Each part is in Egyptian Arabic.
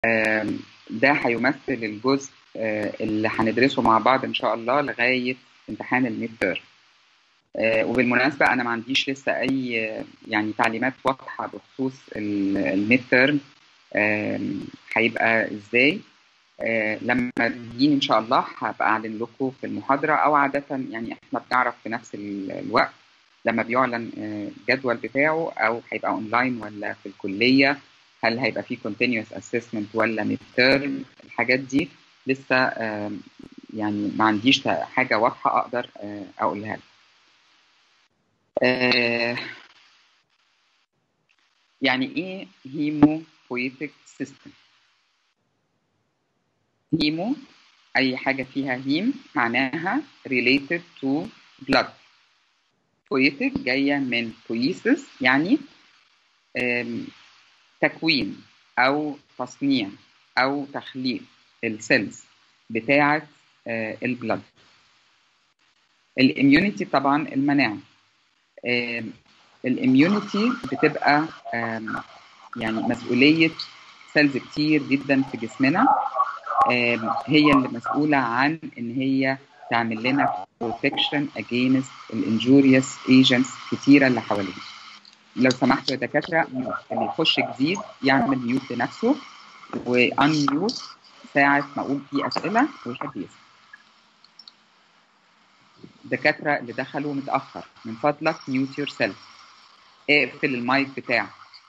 آم، ده هيمثل الجزء آه، اللي هندرسه مع بعض ان شاء الله لغايه امتحان الميد تيرم وبالمناسبه انا ما عنديش لسه اي آه، يعني تعليمات واضحه بخصوص الميد تيرم هيبقى ازاي آه، لما تجيني ان شاء الله هبقى اعلن لكم في المحاضره او عاده يعني احنا بنعرف في نفس ال- الوقت لما بيعلن آه، الجدول بتاعه او هيبقى اونلاين ولا في الكليه هل هيبقى فيه continuous assessment ولا ميد تيرم الحاجات دي لسه آم، يعني ما عنديش تا- حاجه واضحه اقدر آه، اقولها لك آه، يعني ايه هيمو بويتك سيستم هيمو اي حاجه فيها هيم معناها related to blood بويتك جايه من بويسس يعني آم، تكوين او تصنيع او تخليق السيلز بتاعه البلد الاميونيتي طبعا المناعه الاميونيتي بتبقى آم، يعني مسؤوليه سيلز كتير جدا في جسمنا آم، هي اللي مسؤوله عن ان هي تعمل لنا protection against الانجوريوس ايجنتس كتيره اللي حوالينا لو سمحتوا يا دكاتره ميوت اللي يخش جديد يعمل ميوت لنفسه وان ميوت ساعه ما اقول في اسئله ويحب يسال الدكاتره اللي دخلوا متاخر من فضلك ميوت يور سيلف اقفل المايك بتاعك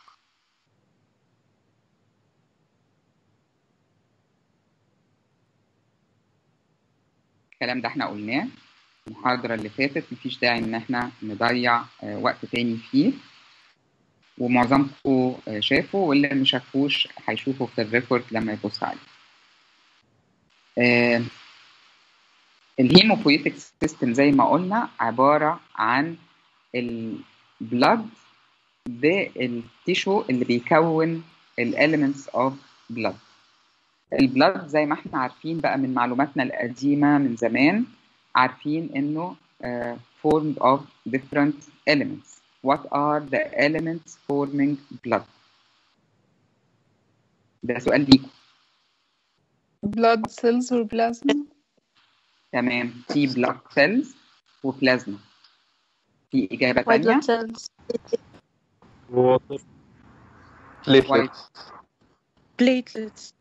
الكلام ده احنا قلناه المحاضرة اللي فاتت مفيش داعي ان احنا نضيع آه، وقت تاني فيه ومعظمكم آه، شافوا واللي ما شافوش هيشوفوا في الريكورد لما يبص عليه آه، الهيموبويتك سيستم زي ما قلنا عبارة عن البلد بالتيشو اللي بيكون الاليمنتس اوف بلد البلد زي ما احنا عارفين بقى من معلوماتنا القديمة من زمان عارفين انه uh, formed of different elements. What are the elements forming blood? ده سؤال ليكم blood cells or plasma تمام في blood cells وبلازما في إجابة white تانية blood cells water white platelets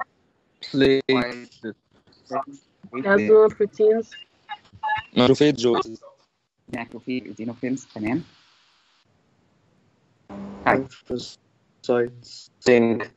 plate plasma proteins macrophages macrophage eosinophils تمام طيب lymphocytes zinc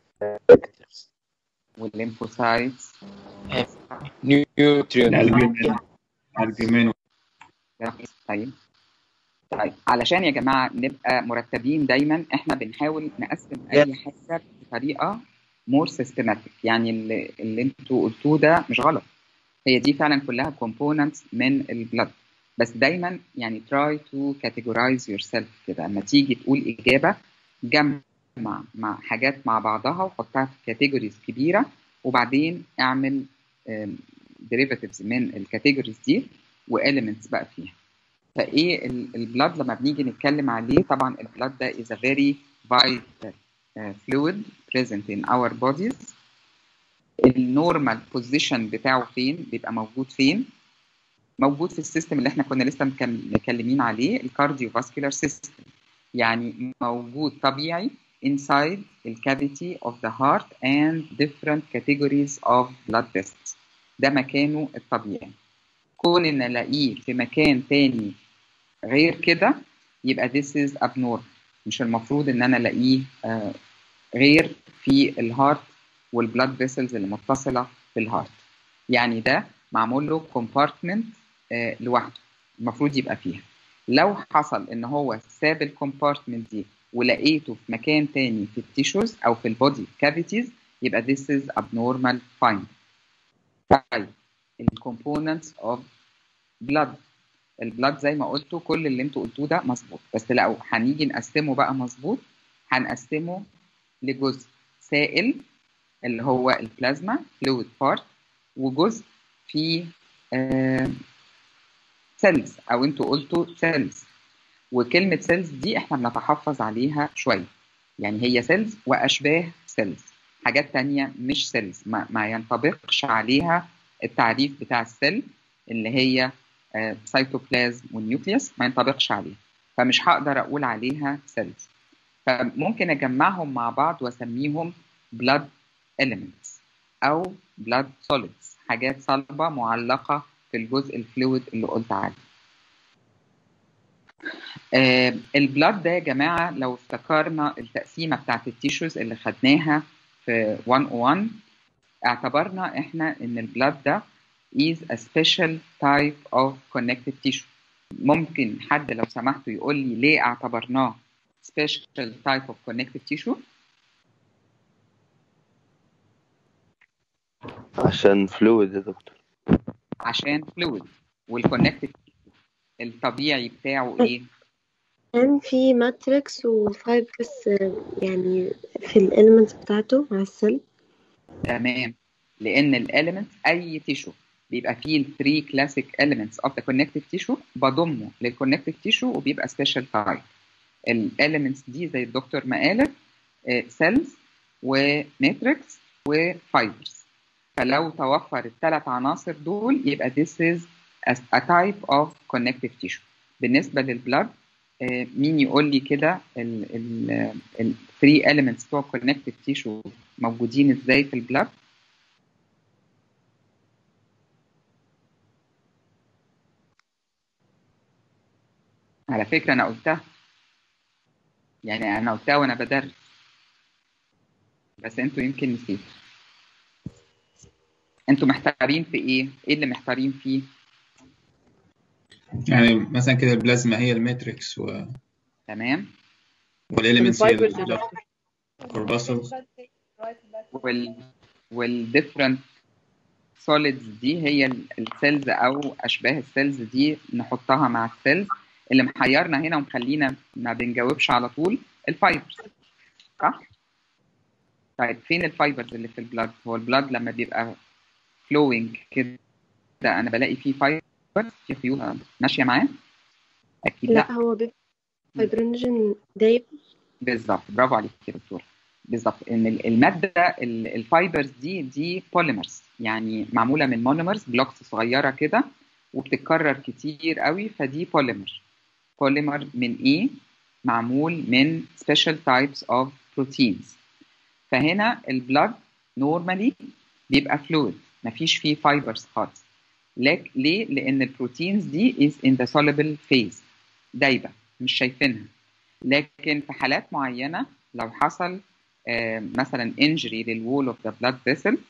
والليمفوسايتس nutrients الالبومين الالبومين طيب طيب علشان يا جماعه نبقى مرتبين دايما احنا بنحاول نقسم اي حاجه بطريقه مور سيستماتيك يعني اللي, اللي انتوا قلتوه ده مش غلط هي دي فعلا كلها كومبوننتس من البلد بس دايما يعني try to categorize yourself كده لما تيجي تقول اجابه جمع مع حاجات مع بعضها وحطها في كاتيجوريز كبيره وبعدين اعمل ديريفاتيفز من الكاتيجوريز دي واليمنتس بقى فيها فايه البلاد لما بنيجي نتكلم عليه طبعا البلاد ده is a very vital uh, fluid present in our bodies النورمال بوزيشن بتاعه فين بيبقى موجود فين موجود في السيستم اللي احنا كنا لسه مكم- مكلمين عليه الكارديو فاسكولار سيستم يعني موجود طبيعي inside the cavity of the heart and different categories of blood vessels ده مكانه الطبيعي كون ان الاقيه في مكان تاني غير كده يبقى this is abnormal مش المفروض ان انا الاقيه آه، غير في الهارت والبلاد فيسلز اللي متصله في الهارت يعني ده معمول له كومبارتمنت لوحده المفروض يبقى فيها لو حصل ان هو ساب الكومبارتمنت دي ولقيته في مكان تاني في التيشوز او في البودي كافيتيز يبقى this is abnormal find طيب الكومبوننتس اوف blood البلاد زي ما قلتوا كل اللي انتوا قلتوه ده مظبوط بس لو هنيجي نقسمه بقى مظبوط هنقسمه لجزء سائل اللي هو البلازما فلويد بارت وجزء فيه سيلز او انتوا قلتوا سيلز وكلمة سيلز دي احنا بنتحفظ عليها شوية يعني هي سيلز واشباه سيلز حاجات تانية مش سيلز ما, ما ينطبقش عليها التعريف بتاع السيل اللي هي سيتوبلازم والنيوكليوس ما ينطبقش عليها فمش هقدر اقول عليها سيلز فممكن اجمعهم مع بعض واسميهم blood elements او blood solids حاجات صلبه معلقه في الجزء الفلويد اللي قلت عليه آه البلاد ده يا جماعه لو افتكرنا التقسيمه بتاعت التيشوز اللي خدناها في 101 اعتبرنا احنا ان البلاد ده is a special type of connective tissue ممكن حد لو سمحتوا يقول لي ليه اعتبرناه special type of connective tissue عشان فلويد يا دكتور عشان fluid والconnective الطبيعي بتاعه ايه كان في ماتريكس وفايبرس يعني في الاليمنتس بتاعته مع السيل تمام لان الاليمنت اي تيشو بيبقى فيه الثري كلاسيك elements of the connective tissue بضمه للكونكتيف تيشو وبيبقى سبيشال تايب الاليمنتس دي زي الدكتور ما قالت سيلز وماتريكس وفايبرز فلو توفر الثلاث عناصر دول يبقى this is a type of connective tissue بالنسبه للبلد مين يقول لي كده ال 3 elements بتوع connective tissue موجودين ازاي في البلد على فكرة أنا قلتها يعني أنا قلتها وأنا بدرس بس أنتوا يمكن نسيتوا أنتوا محتارين في إيه؟ إيه اللي محتارين فيه؟ يعني مثلا كده البلازما هي الماتريكس و... تمام والاليمنتس هي الفايبرز يا البلاد دكتور كورباسلز وال والديفرنت سوليدز دي هي السيلز أو أشباه السيلز دي نحطها مع السيلز اللي محيرنا هنا ومخلينا ما بنجاوبش على طول الفايبرز صح؟ طيب فين الفايبرز اللي في البلاد؟ هو البلاد لما بيبقى فلوينج كده انا بلاقي فيه فايبرز في خيوط ماشيه معاه؟ اكيد لا, لا هو بيبقى فايبرينوجين دايب بالظبط برافو عليك يا دكتور بالظبط ان ال- الماده ال- الفايبرز دي دي بوليمرز يعني معموله من مونومرز بلوكس صغيره كده وبتتكرر كتير قوي فدي بوليمر بوليمر من ايه معمول من special types of proteins فهنا البلد نورمالي بيبقى فلويد مفيش فيه فايبرز خالص لك ليه لان البروتينز دي is in the soluble phase دايبه مش شايفينها لكن في حالات معينه لو حصل آه، مثلا انجري للوول اوف ذا بلاد فيسل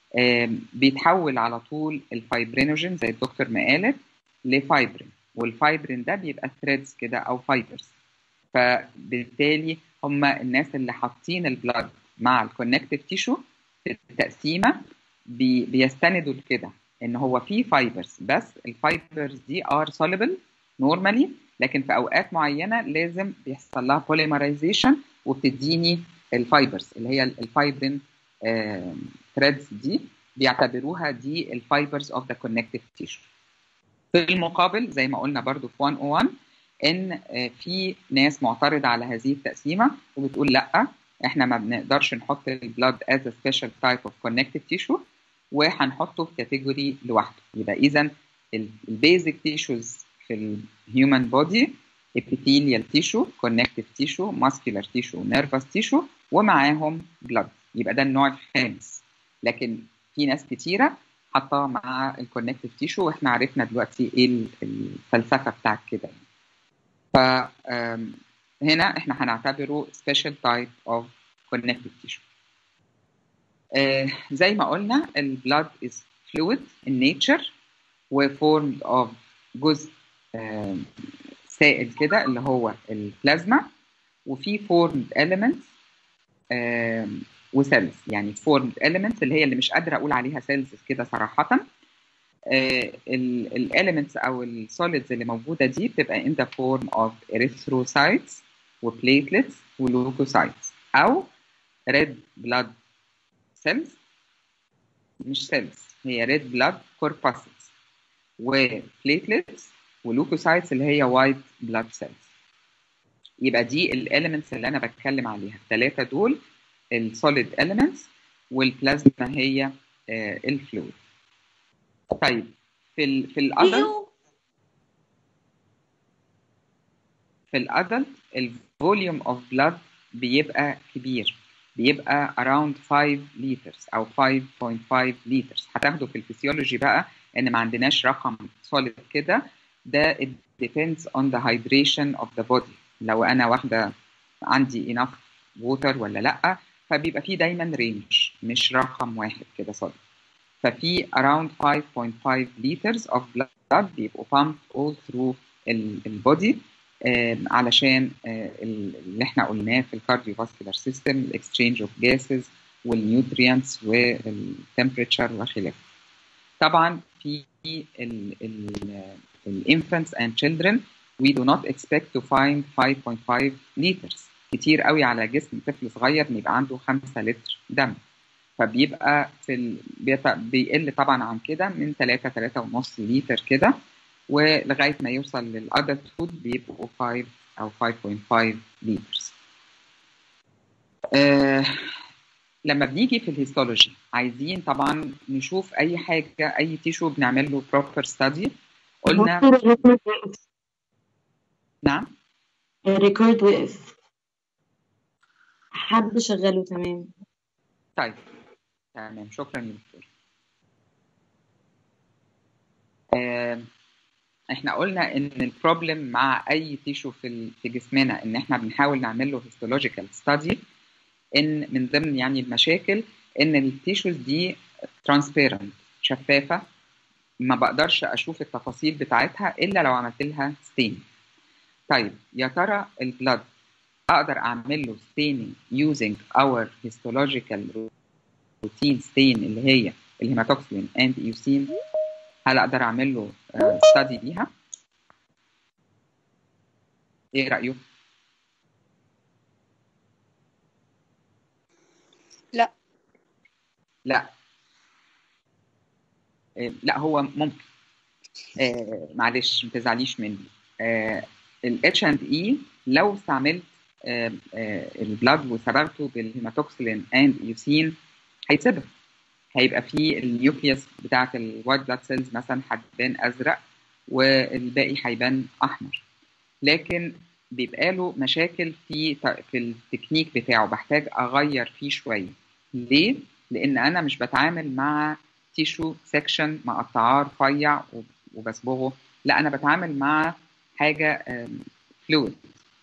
بيتحول على طول الفايبرينوجين زي الدكتور ما قالت لفايبرين والفايبرين ده بيبقى ثريدز كده او فايبرز فبالتالي هم الناس اللي حاطين البلاد مع الكونكتيف تيشو في التقسيمه بي بيستندوا لكده ان هو في فايبرز بس الفايبرز دي ار soluble نورمالي لكن في اوقات معينه لازم بيحصل لها بوليمرايزيشن وبتديني الفايبرز اللي هي الفايبرين ثريدز دي بيعتبروها دي الفايبرز اوف ذا كونكتيف تيشو في المقابل زي ما قلنا برضو في 101 ان آه، في ناس معترضه على هذه التقسيمه وبتقول لا احنا ما بنقدرش نحط البلاد از سبيشال تايب اوف كونكتيف تيشو وهنحطه في كاتيجوري لوحده يبقى اذا البيزك تيشوز في الهيومن بودي epithelial tissue connective tissue muscular tissue nervous tissue ومعاهم blood يبقى ده النوع الخامس لكن في ناس كتيره حطها مع الكونكتيف تيشو واحنا عرفنا دلوقتي ايه ال- الفلسفه بتاعت كده يعني. ف آم، هنا احنا هنعتبره special type of connective tissue آه، زي ما قلنا البلاد is fluid in nature و formed of جزء آم، سائل كده اللي هو البلازما وفي formed elements آم، وسيلز يعني formed elements اللي هي اللي مش قادره اقول عليها سيلز كده صراحه الاليمنتس او السوليدز اللي موجوده دي بتبقى in the form of erythrocytes وبليتلتس ولوكوسايتس او red blood cells مش cells هي red blood corpuscles وبليتلتس ولوكوسايتس اللي هي white blood cells يبقى دي الاليمنتس اللي انا بتكلم عليها الثلاثه دول السوليد elements والبلازما هي الفلويد طيب في ال في الادلت في الادلت الفوليوم اوف بلاد بيبقى كبير بيبقى around 5 liters او 5.5 liters هتاخده في الفسيولوجي بقى ان ما عندناش رقم solid كده ده it depends on the hydration of the body لو انا واخده عندي enough water ولا لا فبيبقى فيه دايما رينج مش رقم واحد كده صادق ففي around 5.5 liters of blood بيبقوا pumped all through البودي علشان اللي احنا قلناه في الكارديو فاسكولار سيستم الاكسشينج اوف جاسز والنيوتريانتس والتمبريتشر وخلافه طبعا في الانفانتس اند children we do not expect to find 5.5 liters كتير قوي على جسم طفل صغير ان يبقى عنده 5 لتر دم فبيبقى في ال... بيقل طبعا عن كده من 3 3 ونص لتر كده ولغايه ما يوصل للادلت فود بيبقوا 5 او 5.5 لترز آه لما بنيجي في الهيستولوجي عايزين طبعا نشوف اي حاجه اي تيشو بنعمل له بروبر ستادي قلنا نعم الريكورد وقف حد شغله تمام طيب تمام شكرا يا دكتور آه احنا قلنا ان البروبلم مع اي تيشو في في جسمنا ان احنا بنحاول نعمل له هيستولوجيكال ستادي ان من ضمن يعني المشاكل ان التيشوز دي ترانسبيرنت شفافه ما بقدرش اشوف التفاصيل بتاعتها الا لو عملت لها ستين طيب يا ترى البلد اقدر اعمل له staining using our histological routine stain اللي هي الهيماتوكسلين اند ايوسين هل اقدر اعمل له ستادي بيها ايه رايك لا لا إيه لا هو ممكن آه معلش ما تزعليش مني الاتش اند اي لو استعملت آه آه البلاد وصبغته بالهيماتوكسلين اند ايوسين هيتسبب هيبقى فيه النيوكليوس بتاعه الوايت بلاد سيلز مثلا هتبان ازرق والباقي هيبان احمر لكن بيبقى له مشاكل في في التكنيك بتاعه بحتاج اغير فيه شويه ليه لان انا مش بتعامل مع تيشو سكشن مقطعاه رفيع وبصبغه لا انا بتعامل مع حاجه فلويد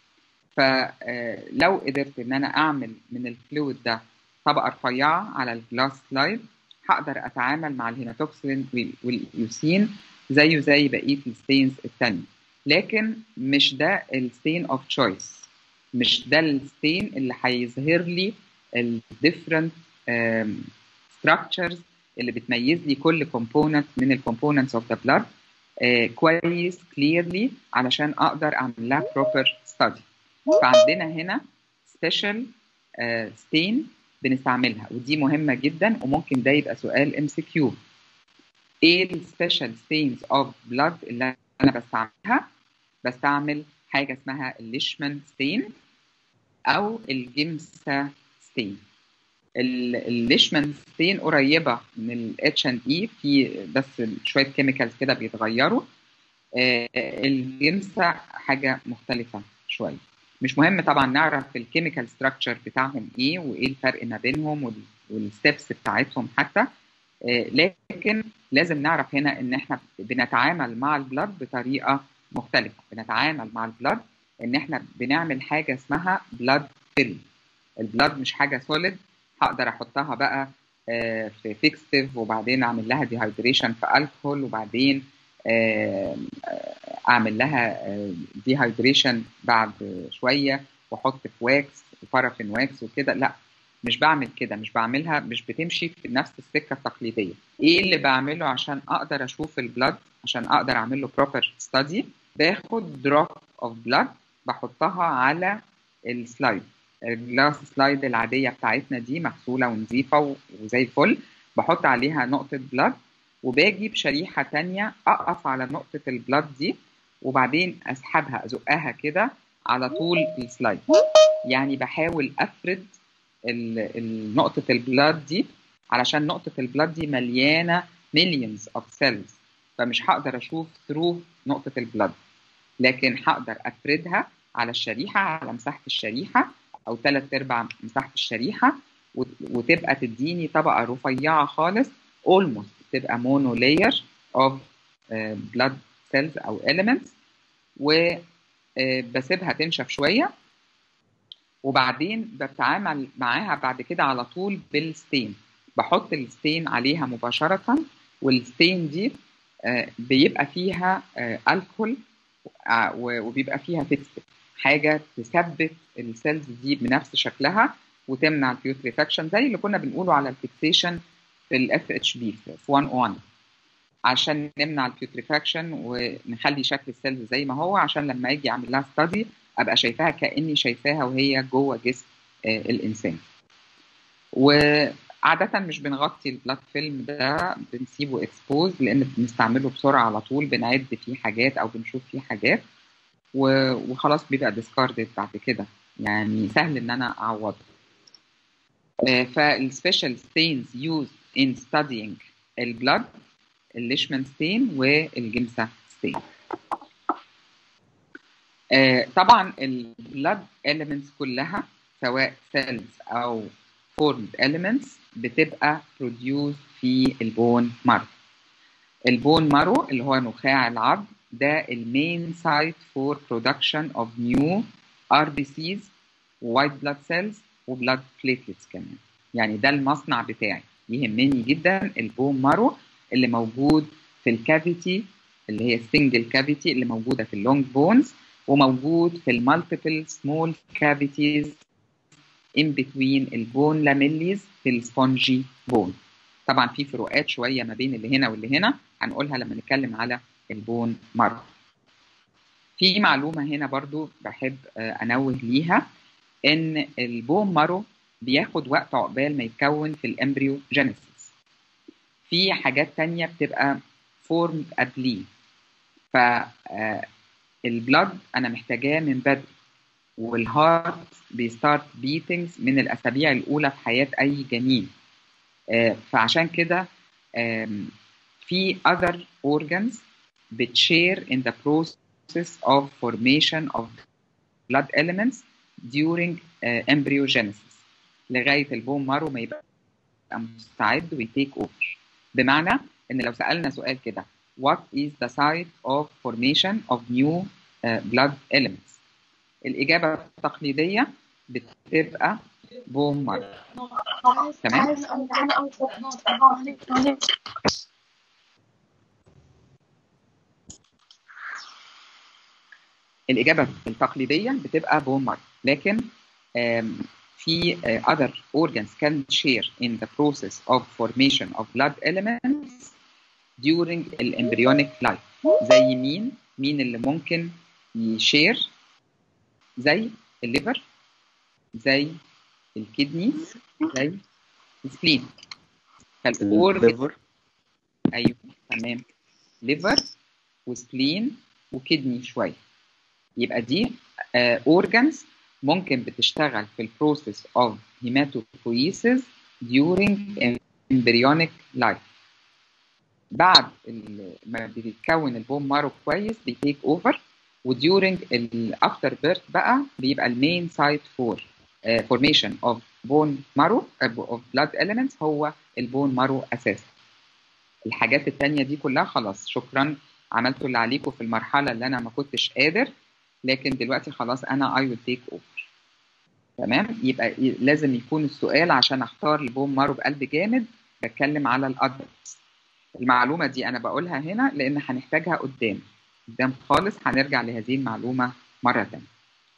فلو قدرت ان انا اعمل من الفلويد ده طبقه رفيعه على الجلاس سلايد هقدر اتعامل مع الهيماتوكسين واليوسين زيه زي بقيه الستينز التانية لكن مش ده الستين اوف تشويس مش ده الستين اللي هيظهر لي الديفرنت ستراكشرز اللي بتميز لي كل كومبوننت من الكومبوننتس اوف ذا بلاد كويس كليرلي علشان اقدر اعمل لها بروبر ستادي فعندنا هنا سبيشال ستين بنستعملها ودي مهمه جدا وممكن ده يبقى سؤال ام سي كيو ايه السبيشال ستينز اوف بلاد اللي انا بستعملها بستعمل حاجه اسمها الليشمان ستين او الجيمسا ستين الليشمان ستين قريبه من الاتش ان اي في بس شويه كيميكالز كده بيتغيروا الجيمسا حاجه مختلفه شويه مش مهم طبعا نعرف الكيميكال ستراكشر بتاعهم ايه وايه الفرق ما بينهم والستبس بتاعتهم حتى لكن لازم نعرف هنا ان احنا بنتعامل مع البلد بطريقه مختلفه بنتعامل مع البلد ان احنا بنعمل حاجه اسمها بلاد فيل البلد مش حاجه سوليد هقدر احطها بقى في فيكستيف وبعدين اعمل لها ديهايدريشن في الكحول وبعدين اعمل لها ديهايدريشن بعد شويه واحط في واكس وبارافين واكس وكده لا مش بعمل كده مش بعملها مش بتمشي في نفس السكه التقليديه ايه اللي بعمله عشان اقدر اشوف البلد عشان اقدر اعمل له بروبر ستادي باخد دروب اوف بلد بحطها على السلايد الجلاس سلايد العاديه بتاعتنا دي مغسوله ونظيفه وزي الفل بحط عليها نقطه بلد وباجي بشريحه تانية اقف على نقطه البلد دي وبعدين اسحبها ازقها كده على طول السلايد يعني بحاول افرد نقطه البلاد دي علشان نقطه البلاد دي مليانه millions of cells فمش هقدر اشوف through نقطه البلاد لكن هقدر افردها على الشريحه على مساحه الشريحه او ثلاث ارباع مساحه الشريحه وت- وتبقى تديني طبقه رفيعه خالص almost تبقى mono layer of uh, blood cells او elements وبسيبها تنشف شويه وبعدين بتعامل معاها بعد كده على طول بالستين بحط الستين عليها مباشره والستين دي آه، بيبقى فيها آه، الكحول آه، و- وبيبقى فيها فيكسد حاجه تثبت السيلز دي بنفس شكلها وتمنع البيوتريفاكشن زي اللي كنا بنقوله على الفيكسيشن في الاف اتش بي في 101 عشان نمنع البيوتريفاكشن ونخلي شكل السيلز زي ما هو عشان لما اجي اعمل لها ستادي ابقى شايفاها كاني شايفاها وهي جوه جسم آه، الانسان وعادة مش بنغطي البلاد فيلم ده بنسيبه اكسبوز لان بنستعمله بسرعة على طول بنعد فيه حاجات او بنشوف فيه حاجات و- وخلاص بيبقى ديسكاردد بعد كده يعني سهل ان انا اعوضه فالسبيشال ستينز يوز ان ستادينج البلاد الليشمان ستين والجمسة ستين آه، طبعا البلاد elements كلها سواء cells او formed elements بتبقى produced في البون مارو البون مارو اللي هو نخاع العظم ده المين سايت فور برودكشن اوف نيو ار بي سيز وايت بلاد سيلز وبلاد بليتلتس كمان يعني ده المصنع بتاعي يهمني جدا البون مارو اللي موجود في الكافيتي اللي هي السنجل كافيتي اللي موجوده في اللونج بونز وموجود في المالتيبل سمول كافيتيز in between البون لاميليز في السبونجي بون طبعا في فروقات شويه ما بين اللي هنا واللي هنا هنقولها لما نتكلم على البون مارو في معلومه هنا برضو بحب آه، انوه ليها ان البون مارو بياخد وقت عقبال ما يتكون في الامبريو جينيسيس في حاجات تانية بتبقى فورمد قبليه ف البلد انا محتاجاه من بدري والهارت بيستارت بيتنجز من الاسابيع الاولى في حياه اي جنين آه، فعشان كده آم، في other organs بتشير in the process of formation of blood elements during uh, embryogenesis لغايه البون مارو ما يبقى مستعد ويتيك اوفر بمعنى ان لو سالنا سؤال كده what is the site of formation of new uh, blood elements الاجابه التقليديه بتبقى بون مارو تمام الإجابة التقليدية بتبقى بون مارو لكن آم، في آه، other organs can share in the process of formation of blood elements during the embryonic life زي مين مين اللي ممكن يشير زي الليفر زي الكدني زي السبلين فالأورجن الليفر ايوه تمام ليفر وسبلين وكدني شويه يبقى دي اورجانز ممكن بتشتغل في البروسيس اوف هيماتوبويسيس during embryonic life بعد ال- ما بيتكون البون مارو كويس بيتيك اوفر وديورنج الافتر بيرث بقى بيبقى المين سايت فور فورميشن اوف بون مارو اوف بلاد elements هو البون مارو اساسا الحاجات التانية دي كلها خلاص شكرا عملتوا اللي عليكم في المرحلة اللي أنا ما كنتش قادر لكن دلوقتي خلاص أنا I will take over تمام يبقى ي- لازم يكون السؤال عشان أختار البون مارو بقلب جامد بتكلم على الأدلتس المعلومة دي أنا بقولها هنا لأن هنحتاجها قدام قدام خالص هنرجع لهذه المعلومة مرة تانية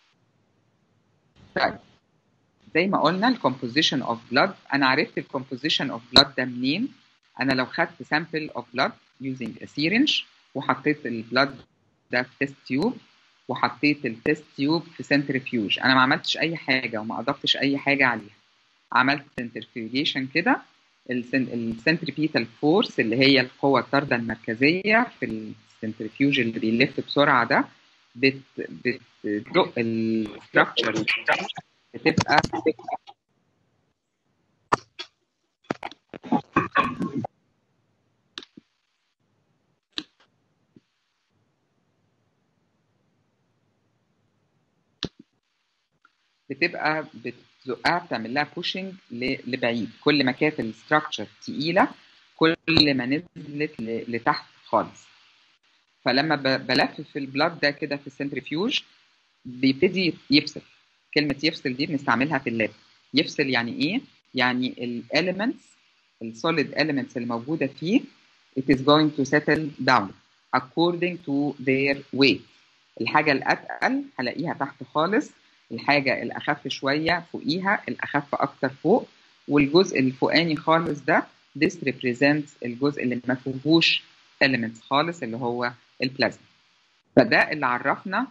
طيب زي ما قلنا الكومبوزيشن اوف بلاد انا عرفت الكومبوزيشن اوف بلاد ده منين انا لو خدت سامبل اوف بلاد يوزنج سيرنج وحطيت البلاد ده في تيست تيوب وحطيت التيست تيوب في سنترفيوج انا ما عملتش اي حاجه وما اضفتش اي حاجه عليها عملت سنترفيوجيشن كده السنتريبيتال فورس اللي هي القوه الطارده المركزيه في السنترفيوج اللي بيلف بسرعه ده بت بتزق الستراكشر بتبقى بتبقى بتزقها بتعمل لها بوشنج لبعيد كل ما كانت الستراكشر تقيله كل ما نزلت ل- لتحت خالص فلما ب- بلف في البلاد ده كده في السنتريفيوج بيبتدي يفصل كلمه يفصل دي بنستعملها في اللاب يفصل يعني ايه يعني الاليمنتس السوليد elements اللي موجوده فيه it is going to settle down according to their weight الحاجه الاتقل هلاقيها تحت خالص الحاجه الاخف شويه فوقيها الاخف اكتر فوق والجزء الفوقاني خالص ده this represents الجزء اللي ما فيهوش elements خالص اللي هو البلازما فده اللي عرفنا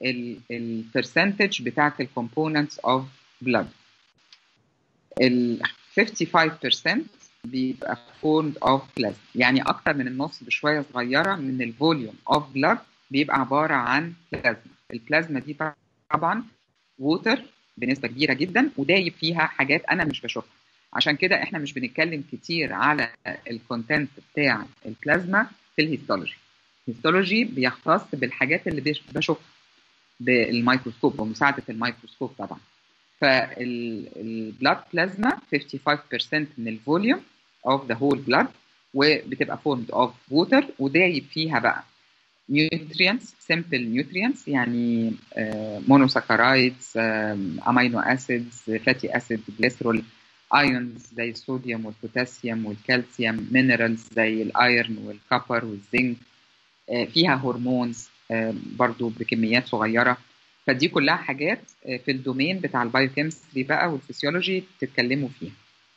البرسنتج بتاعت الكومبوننتس اوف blood ال 55% بيبقى formed of plasma يعني اكتر من النص بشويه صغيره من الفوليوم اوف blood بيبقى عباره عن بلازما البلازما دي طبعا ووتر بنسبه كبيره جدا ودايب فيها حاجات انا مش بشوفها عشان كده احنا مش بنتكلم كتير على الكونتنت بتاع البلازما في الهيستولوجي الهيستولوجي بيختص بالحاجات اللي بيش- بشوفها بالميكروسكوب بمساعده الميكروسكوب طبعا فالبلاد بلازما 55% من الفوليوم of the whole blood وبتبقى formed of water ودايب فيها بقى nutrients simple nutrients يعني مونوساكرايدز امينو اسيدز فاتي اسيد جليسرول ايونز زي الصوديوم والبوتاسيوم والكالسيوم مينرالز زي الايرن والكبر والزنك آه، فيها هرمونز آه، برضو بكميات صغيره فدي كلها حاجات آه، في الدومين بتاع البايوكيمستري بقى والفسيولوجي تتكلموا فيها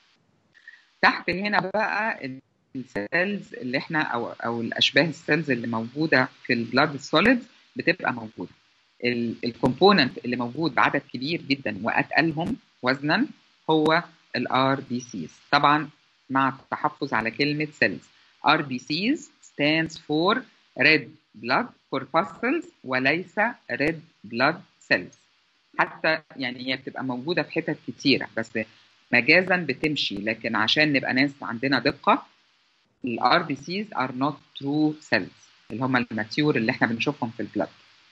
تحت هنا بقى السيلز اللي احنا او او الاشباه السيلز اللي موجوده في البلاد السوليد بتبقى موجوده الكومبوننت اللي موجود بعدد كبير جدا واتقلهم وزنا هو الار بي سيز طبعا مع التحفظ على كلمه سيلز ار بي سيز stands for red blood corpuscles وليس red blood cells حتى يعني هي بتبقى موجوده في حتت كتيره بس مجازا بتمشي لكن عشان نبقى ناس عندنا دقه الار بي سيز ار نوت ترو سيلز اللي هم الماتيور اللي احنا بنشوفهم في البلاد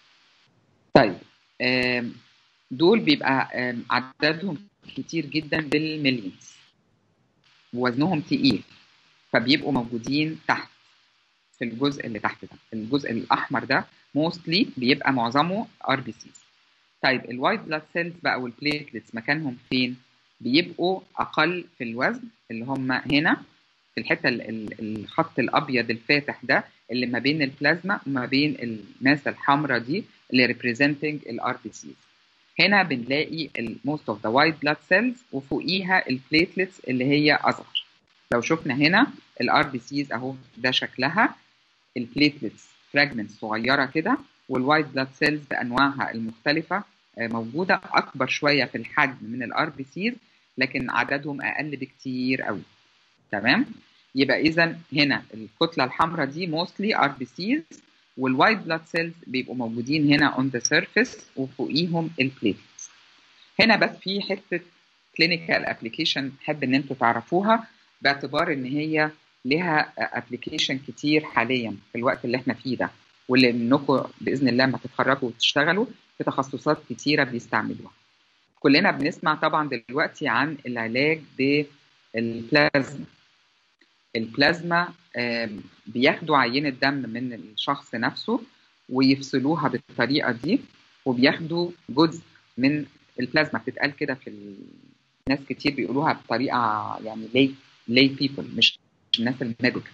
طيب آم، دول بيبقى آم، عددهم كتير جدا بالمليونز ووزنهم تقيل فبيبقوا موجودين تحت في الجزء اللي تحت ده الجزء الاحمر ده موستلي بيبقى معظمه ار بي سيز طيب الوايت بلاد سيلز بقى والبليتلتس مكانهم فين بيبقوا اقل في الوزن اللي هم هنا في الحته ال- ال- الخط الابيض الفاتح ده اللي ما بين البلازما وما بين الماسه الحمراء دي اللي representing الار بي سيز هنا بنلاقي most of the white blood cells وفوقيها البليتلتس اللي هي اصغر لو شفنا هنا الار بي سيز اهو ده شكلها البليتلتس فراجمنتس صغيره كده والوايت بلاد سيلز بانواعها المختلفه آه، موجوده اكبر شويه في الحجم من الار بي سيز لكن عددهم اقل بكتير قوي تمام يبقى اذا هنا الكتله الحمراء دي موستلي ار بي سيز والوايت بلاد سيلز بيبقوا موجودين هنا اون ذا سيرفيس وفوقيهم البليتلتس هنا بس في حته كلينيكال ابلكيشن احب ان انتوا تعرفوها باعتبار ان هي لها ابلكيشن كتير حاليا في الوقت اللي احنا فيه ده واللي منكم باذن الله ما تتخرجوا وتشتغلوا في تخصصات كتيره بيستعملوها كلنا بنسمع طبعا دلوقتي عن العلاج بالبلازما البلازما آم، بياخدوا عينة دم من الشخص نفسه ويفصلوها بالطريقة دي وبياخدوا جزء من البلازما بتتقال كده في ال... ناس كتير بيقولوها بطريقة يعني lay lay people مش مش الناس الميديكال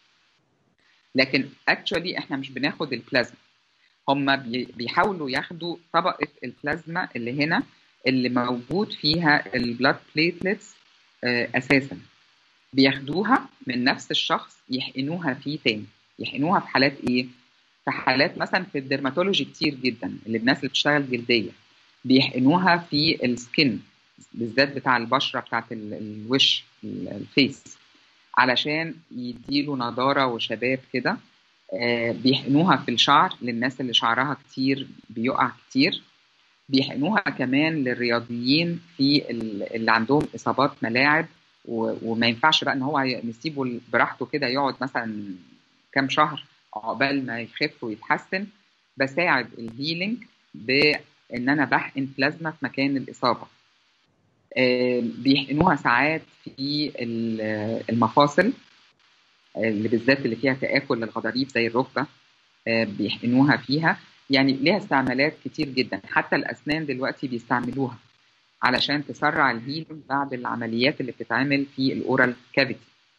لكن actually احنا مش بناخد البلازما هم بي- بيحاولوا ياخدوا طبقة البلازما اللي هنا اللي موجود فيها البلاد بليتلتس اساسا بياخدوها من نفس الشخص يحقنوها فيه تاني يحقنوها في حالات ايه في حالات مثلا في الدرماتولوجي كتير جدا اللي الناس اللي بتشتغل جلديه بيحقنوها في السكن بالذات بتاع البشره بتاعت ال- الوش ال- الفيس علشان يديله نضاره وشباب كده آه، بيحقنوها في الشعر للناس اللي شعرها كتير بيقع كتير بيحقنوها كمان للرياضيين في ال- اللي عندهم اصابات ملاعب و- وما ينفعش بقى ان هو ي- نسيبه براحته كده يقعد مثلا كام شهر عقبال ما يخف ويتحسن بساعد الهيلينج بان انا بحقن بلازما في مكان الاصابه آه، بيحقنوها ساعات في ال- المفاصل اللي بالذات اللي فيها تآكل للغضاريف زي الركبة آه، بيحقنوها فيها يعني ليها استعمالات كتير جدا حتى الأسنان دلوقتي بيستعملوها علشان تسرع الهيلينج بعد العمليات اللي بتتعمل في الأورال كافيتي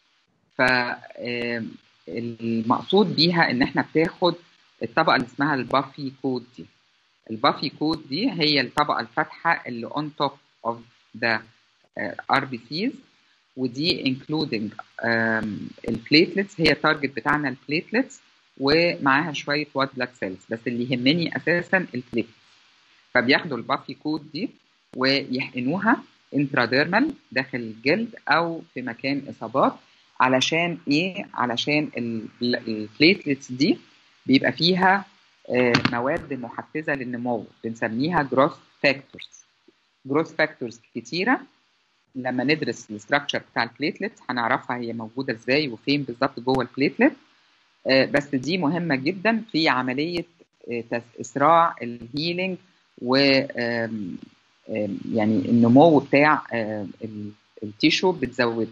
فالمقصود بيها إن إحنا بتاخد الطبقة اللي اسمها البافي كود دي البافي كود دي هي الطبقة الفاتحة اللي on top of the uh, RBCs ودي including um, البليتلتس هي التارجت بتاعنا البليتلتس ومعاها شويه وايت بلاد سيلز بس اللي يهمني اساسا البليتلتس فبياخدوا البافي كود دي ويحقنوها انتراديرمال داخل الجلد او في مكان اصابات علشان ايه علشان البليتلتس دي بيبقى فيها آه، مواد محفزه للنمو بنسميها جروث فاكتورز جروث فاكتورز كتيره لما ندرس الاستراكشر بتاع البليتلت هنعرفها هي موجوده ازاي وفين بالظبط جوه البليتلت آه، بس دي مهمه جدا في عمليه آه، تس- اسراع الهيلينج و آم، آم، يعني النمو بتاع آه، ال- التيشو بتزوده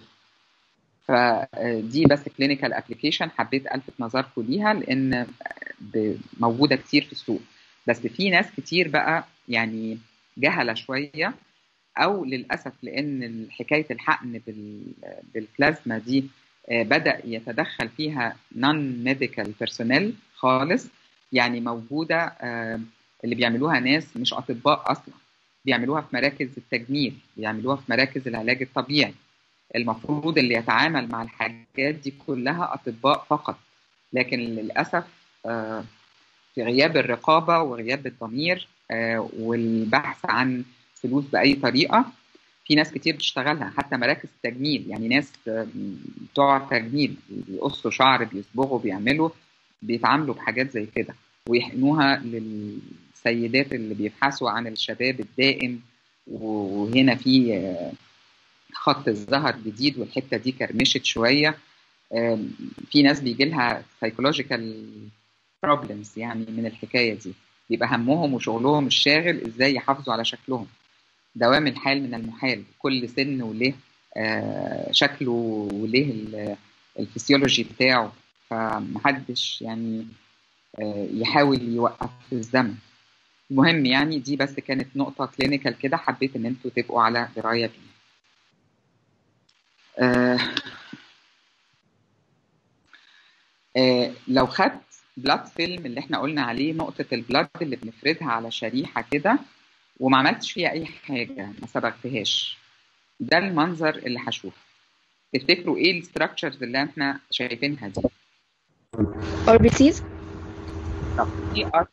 فدي بس كلينيكال ابلكيشن حبيت الفت نظركم ليها لان ب- موجوده كتير في السوق بس في ناس كتير بقى يعني جهله شويه او للاسف لان حكايه الحقن بال- بالبلازما دي آه، بدا يتدخل فيها نون ميديكال بيرسونيل خالص يعني موجوده آه، اللي بيعملوها ناس مش اطباء اصلا بيعملوها في مراكز التجميل بيعملوها في مراكز العلاج الطبيعي المفروض اللي يتعامل مع الحاجات دي كلها اطباء فقط لكن للاسف آه، في غياب الرقابه وغياب الضمير آه، والبحث عن فلوس باي طريقه في ناس كتير بتشتغلها حتى مراكز التجميل يعني ناس آه، بتوع تجميل بيقصوا شعر بيصبغوا بيعملوا بيتعاملوا بحاجات زي كده ويحقنوها للسيدات اللي بيبحثوا عن الشباب الدائم وهنا في آه، خط ظهر جديد والحته دي كرمشت شويه آم، في ناس بيجي لها سايكولوجيكال بروبلمز يعني من الحكايه دي بيبقى همهم وشغلهم الشاغل ازاي يحافظوا على شكلهم دوام الحال من المحال كل سن وله آه، شكله وله ال- الفسيولوجي بتاعه فمحدش يعني آه، يحاول يوقف الزمن المهم يعني دي بس كانت نقطة كلينيكال كده حبيت ان انتوا تبقوا على دراية بيها آه، آه، لو خدت بلاد فيلم اللي احنا قلنا عليه نقطة البلاد اللي بنفردها على شريحة كده وما عملتش فيها أي حاجة ما صبغتهاش ده المنظر اللي هشوفه تفتكروا ايه الستراكشرز اللي احنا شايفينها دي؟ RBCs طب في ار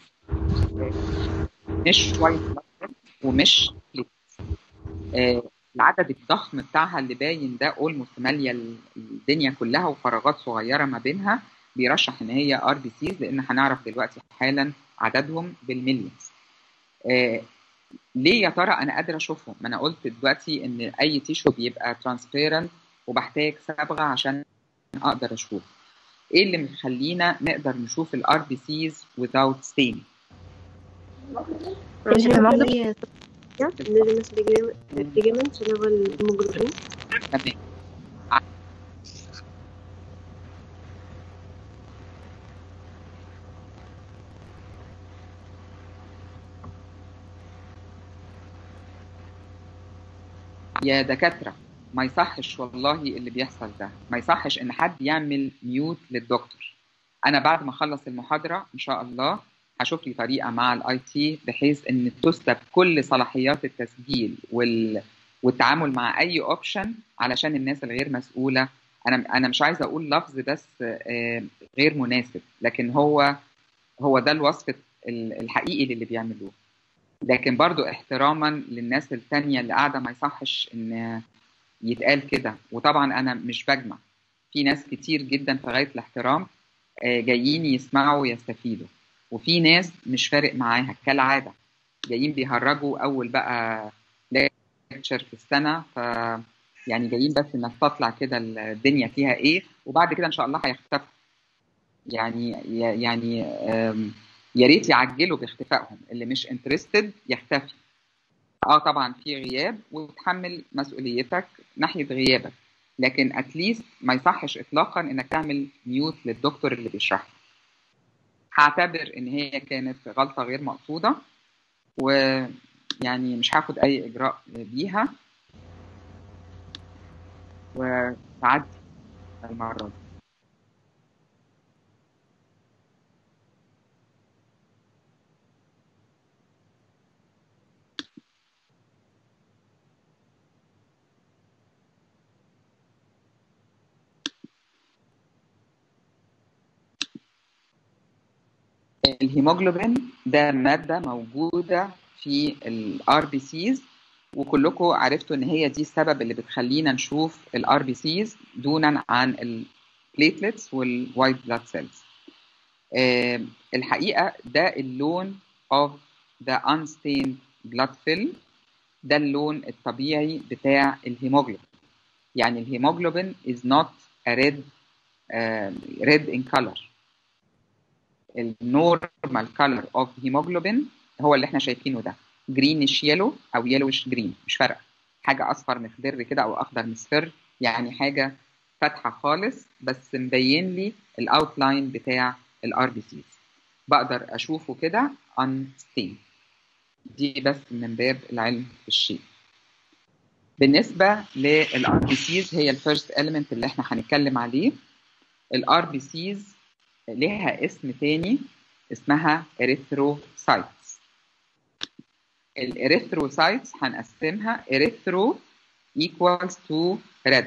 مش شوية بلاد ومش platelets. آه، العدد الضخم بتاعها اللي باين ده اولموست ماليه ال- الدنيا كلها وفراغات صغيره ما بينها بيرشح ان هي ار بي سيز لان هنعرف دلوقتي حالا عددهم بالمليونز. آه ليه يا ترى انا قادره اشوفهم؟ ما انا قلت دلوقتي ان اي تيشو بيبقى ترانسبيرنت وبحتاج صبغه عشان اقدر اشوف. ايه اللي مخلينا نقدر نشوف الار بي سيز without stain؟ عشان الموضوع- هي الليجمنت الليجمنت اللي هو الهيموجلوبين تمام يا دكاترة ما يصحش والله اللي بيحصل ده ما يصحش ان حد يعمل ميوت للدكتور انا بعد ما اخلص المحاضرة ان شاء الله هشوف لي طريقة مع الاي تي بحيث ان تسلب كل صلاحيات التسجيل وال... والتعامل مع اي اوبشن علشان الناس الغير مسؤولة انا انا مش عايزة اقول لفظ بس آه، غير مناسب لكن هو هو ده الوصف ال- الحقيقي للي بيعملوه لكن برضو احتراما للناس التانية اللي قاعدة ما يصحش ان يتقال كده وطبعا انا مش بجمع في ناس كتير جدا في غاية الاحترام آه، جايين يسمعوا ويستفيدوا وفي ناس مش فارق معاها كالعادة جايين بيهرجوا اول بقى ليكتشر في السنة ف يعني جايين بس نستطلع كده الدنيا فيها ايه وبعد كده ان شاء الله هيختفوا يعني يعني آم، يا ريت يعجلوا باختفائهم اللي مش انترستد يختفي اه طبعا في غياب وتحمل مسؤوليتك ناحيه غيابك لكن اتليست ما يصحش اطلاقا انك تعمل ميوت للدكتور اللي بيشرح لك. هعتبر ان هي كانت غلطه غير مقصوده ويعني مش هاخد اي اجراء بيها وتعدي المره دي الهيموجلوبين ده مادة موجودة في الار بي سيز وكلكم عرفتوا ان هي دي السبب اللي بتخلينا نشوف الار بي سيز دونا عن البليتلتس والوايت بلاد سيلز الحقيقة ده اللون of the unstained blood film ده اللون الطبيعي بتاع الهيموجلوبين يعني الهيموجلوبين is not a red uh, red in color النورمال color of hemoglobin هو اللي احنا شايفينه ده جرينش يلو او يلوش جرين مش فارقه حاجه اصفر مخضر كده او اخضر مصفر يعني حاجه فاتحه خالص بس مبين لي الاوتلاين بتاع الار بي سيز بقدر اشوفه كده unstained دي بس من باب العلم في الشيء بالنسبه للار بي سيز هي الفيرست element اللي احنا هنتكلم عليه الار بي سيز لها اسم تاني اسمها اريثروسايتس الاريثروسايتس هنقسمها اريثرو equals to red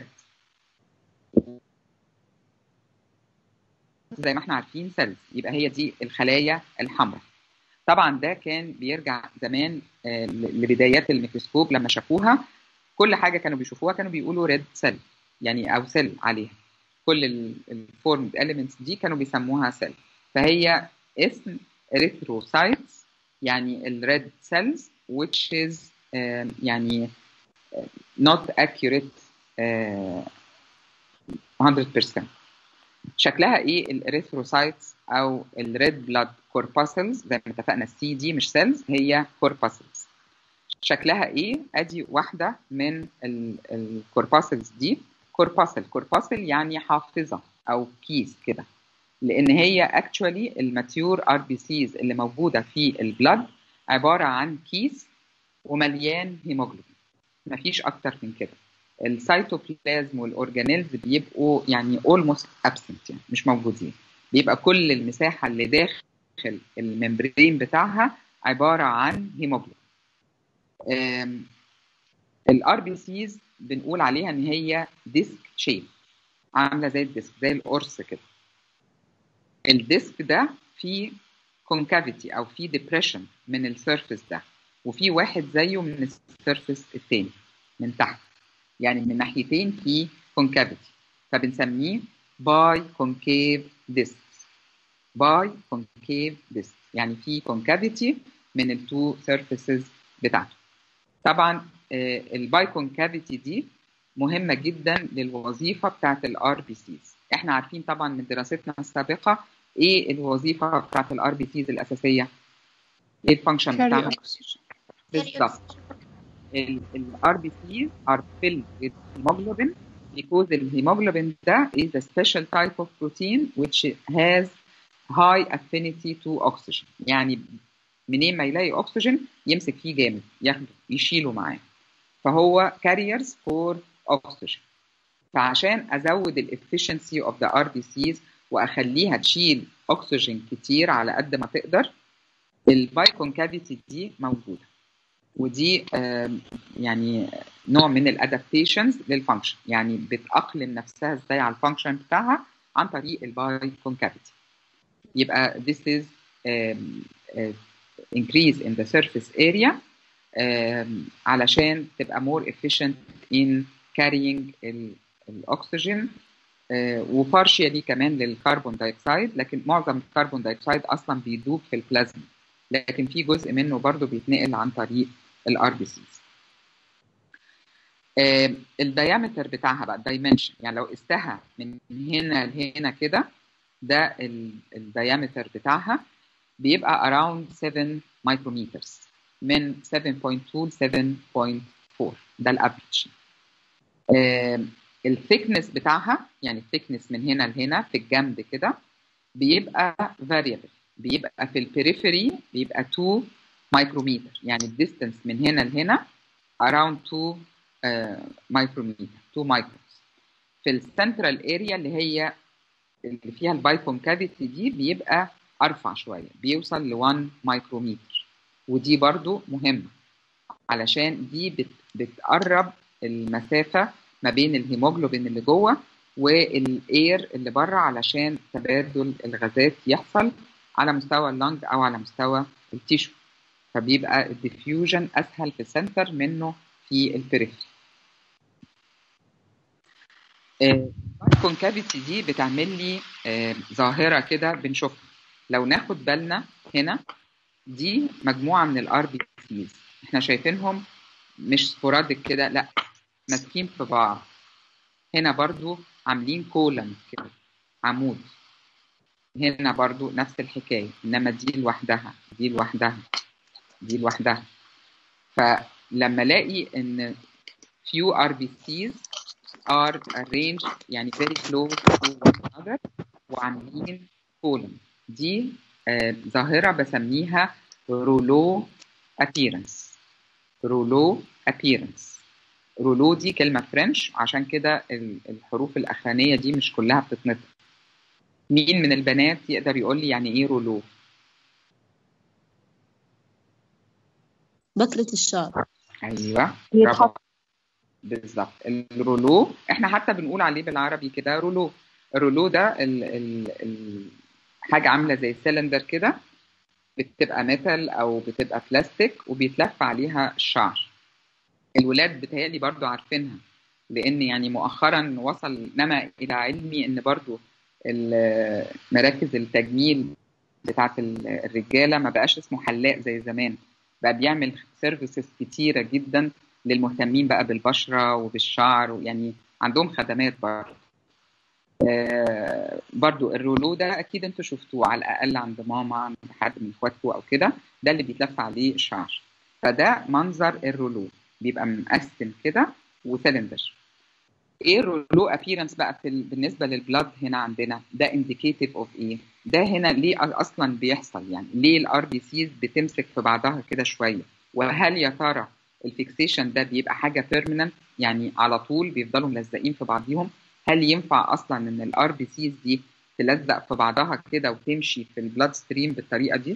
زي ما احنا عارفين سيلز يبقى هي دي الخلايا الحمراء طبعا ده كان بيرجع زمان آه، لبدايات الميكروسكوب لما شافوها كل حاجه كانوا بيشوفوها كانوا بيقولوا ريد سيل يعني او سيل عليها كل الفورمد اليمنتس دي كانوا بيسموها سيل فهي اسم erythrocytes يعني الريد سيلز which is uh, يعني not accurate uh, 100% شكلها ايه الاريثروسايتس او الريد بلاد كورباسلز زي ما اتفقنا السي دي مش سيلز هي كورباسلز شكلها ايه ادي واحده من الكورباسلز دي كورباسل كورباسل يعني حافظه او كيس كده لان هي اكشولي الماتيور ار بي سيز اللي موجوده في البلد عباره عن كيس ومليان هيموجلوبين مفيش اكتر من كده السيتوبلازم والاورجانيلز بيبقوا يعني اولموست ابسنت يعني مش موجودين بيبقى كل المساحه اللي داخل الممبرين بتاعها عباره عن هيموجلوبين الار بي سيز بنقول عليها ان هي ديسك شيب عامله زي الديسك زي القرص كده الديسك ده فيه كونكافيتي او فيه ديبريشن من السيرفيس ده وفي واحد زيه من السيرفيس التاني من تحت يعني من ناحيتين في كونكافيتي فبنسميه باي كونكيف ديسك باي كونكيف ديسك يعني في كونكافيتي من التو سيرفيسز بتاعته طبعا الباي كونكافيتي دي مهمة جدا للوظيفة بتاعت الار بي سيز احنا عارفين طبعا من دراستنا السابقة ايه الوظيفة بتاعت الار بي سيز الأساسية ايه الفانكشن carry بتاعها oxygen بالظبط الار بي سيز are filled with hemoglobin because the hemoglobin ده is a special type of protein which has high affinity to oxygen يعني منين ما يلاقي اكسجين يمسك فيه جامد ياخده يشيله معاه فهو carriers for oxygen فعشان ازود الافشنسي اوف ذا ار بي سيز واخليها تشيل اكسجين كتير على قد ما تقدر الباي كونكافيتي دي موجوده ودي آم، يعني نوع من الادابتيشنز للفانكشن يعني بتاقلم نفسها ازاي على الفانكشن بتاعها عن طريق الباي كونكافيتي يبقى this is um, uh, increase in the surface area um, علشان تبقى more efficient in carrying ال- الاكسجين uh, وبارشيالي كمان للكربون دايوكسيد لكن معظم الكربون دايوكسيد اصلا بيدوب في البلازما لكن في جزء منه برضو بيتنقل عن طريق الار بي سيز آه، الديامتر بتاعها بقى الدايمنشن يعني لو قستها من هنا لهنا كده ده الديامتر بتاعها بيبقى around 7 مايكرومترز من 7.2 ل 7.4 ده الافريج الثيكنس بتاعها يعني الثيكنس من هنا لهنا في الجنب كده بيبقى variable بيبقى في البريفري بيبقى 2 مايكرومتر يعني الديستنس من هنا لهنا around 2 مايكرومتر 2 مايكرونز في السنترال اريا اللي هي اللي فيها البايكون كافيتي دي بيبقى ارفع شويه بيوصل ل 1 مايكرومتر ودي برضو مهمه علشان دي بت بتقرب المسافه ما بين الهيموجلوبين اللي جوه والاير اللي بره علشان تبادل الغازات يحصل على مستوى اللنج او على مستوى التيشو فبيبقى الديفيوجن اسهل في السنتر منه في البريفري الكونكافيتي دي بتعمل لي آه، ظاهره كده بنشوفها لو ناخد بالنا هنا دي مجموعه من الار بي سيز احنا شايفينهم مش سبوراديك كده لا ماسكين في بعض هنا برضو عاملين كولم كده عمود هنا برضو نفس الحكايه انما دي لوحدها دي لوحدها دي لوحدها فلما الاقي ان few RBCs are arranged يعني very close to one another وعاملين column دي آه ظاهرة بسميها رولو appearance رولو appearance رولو دي كلمة فرنش عشان كده ال- الحروف الأخرانية دي مش كلها بتتنطق مين من البنات يقدر يقول لي يعني إيه رولو؟ بكرة الشعر ايوه يتحط. برافو بالظبط الرولو احنا حتى بنقول عليه بالعربي كده رولو الرولو ده ال ال ال حاجه عامله زي السلندر كده بتبقى ميتال او بتبقى بلاستيك وبيتلف عليها الشعر الولاد بتهيألي برضو عارفينها لان يعني مؤخرا وصل نما الى علمي ان برضو ال- مراكز التجميل بتاعت ال- الرجاله ما بقاش اسمه حلاق زي زمان بقى بيعمل سيرفيسز كتيره جدا للمهتمين بقى بالبشره وبالشعر يعني عندهم خدمات برضه آه برضو الرولو ده اكيد انتوا شفتوه على الاقل عند ماما عند حد من اخواتكم او كده ده اللي بيتلف عليه الشعر فده منظر الرولو بيبقى مقسم كده وسلندر ايه الرولو ابييرنس بقى في ال... بالنسبه للبلاد هنا عندنا ده انديكيتيف اوف ايه ده هنا ليه اصلا بيحصل يعني ليه الار بي سيز بتمسك في بعضها كده شويه وهل يا ترى الفيكسيشن ده بيبقى حاجه بيرمننت يعني على طول بيفضلوا ملزقين في بعضيهم هل ينفع اصلا ان الار بي سيز دي تلزق في بعضها كده وتمشي في البلاد ستريم بالطريقه دي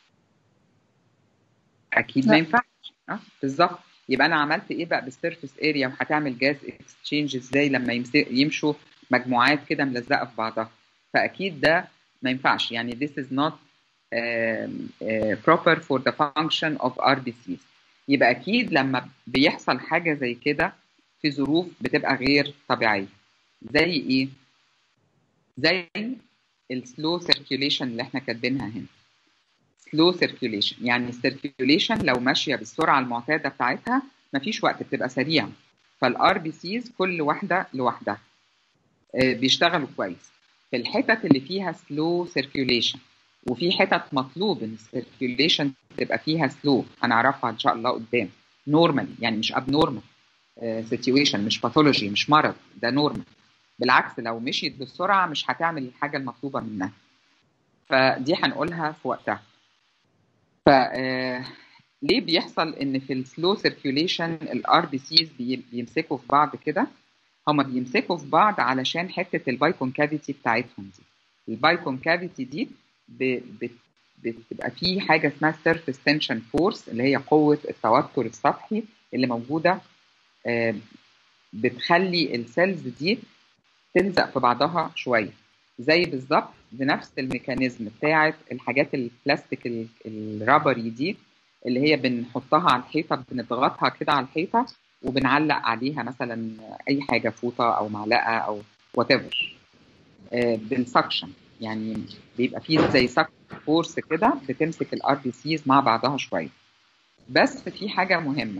اكيد ما لا. ينفعش اه بالظبط يبقى انا عملت ايه بقى بالسيرفيس اريا وهتعمل جاز اكسشينج ازاي لما يمس- يمشوا مجموعات كده ملزقه في بعضها فاكيد ده ما ينفعش يعني this is not um, uh, proper for the function of RBCs يبقى اكيد لما بيحصل حاجه زي كده في ظروف بتبقى غير طبيعيه زي ايه زي السلو سيركيوليشن اللي احنا كاتبينها هنا سلو سيركيوليشن يعني السيركيوليشن لو ماشيه بالسرعه المعتاده بتاعتها مفيش وقت بتبقى سريعه فالار بي سيز كل واحده لوحدها آه، بيشتغلوا كويس في الحتت اللي فيها سلو سيركيوليشن وفي حتت مطلوب ان السيركيوليشن تبقى فيها سلو هنعرفها ان شاء الله قدام نورمال يعني مش اب نورمال سيتويشن مش باثولوجي مش مرض ده نورمال بالعكس لو مشيت بالسرعه مش هتعمل الحاجه المطلوبه منها فدي هنقولها في وقتها ف آه، ليه بيحصل ان في السلو سيركيوليشن الار بي سيز بيمسكوا في بعض كده هما بيمسكوا في بعض علشان حته البايكونكافيتي بتاعتهم دي البايكونكافيتي دي ب- بت- بتبقى فيه حاجه اسمها سيرفيس تنشن فورس اللي هي قوه التوتر السطحي اللي موجوده آه، بتخلي السيلز دي تلزق في بعضها شويه زي بالظبط بنفس الميكانيزم بتاعه الحاجات البلاستيك ال- الرابري دي اللي هي بنحطها على الحيطه بنضغطها كده على الحيطه وبنعلق عليها مثلا اي حاجه فوطه او معلقه او وات ايفر بالسكشن يعني بيبقى فيه زي سكشن فورس كده بتمسك الار بي سيز مع بعضها شويه بس في حاجه مهمه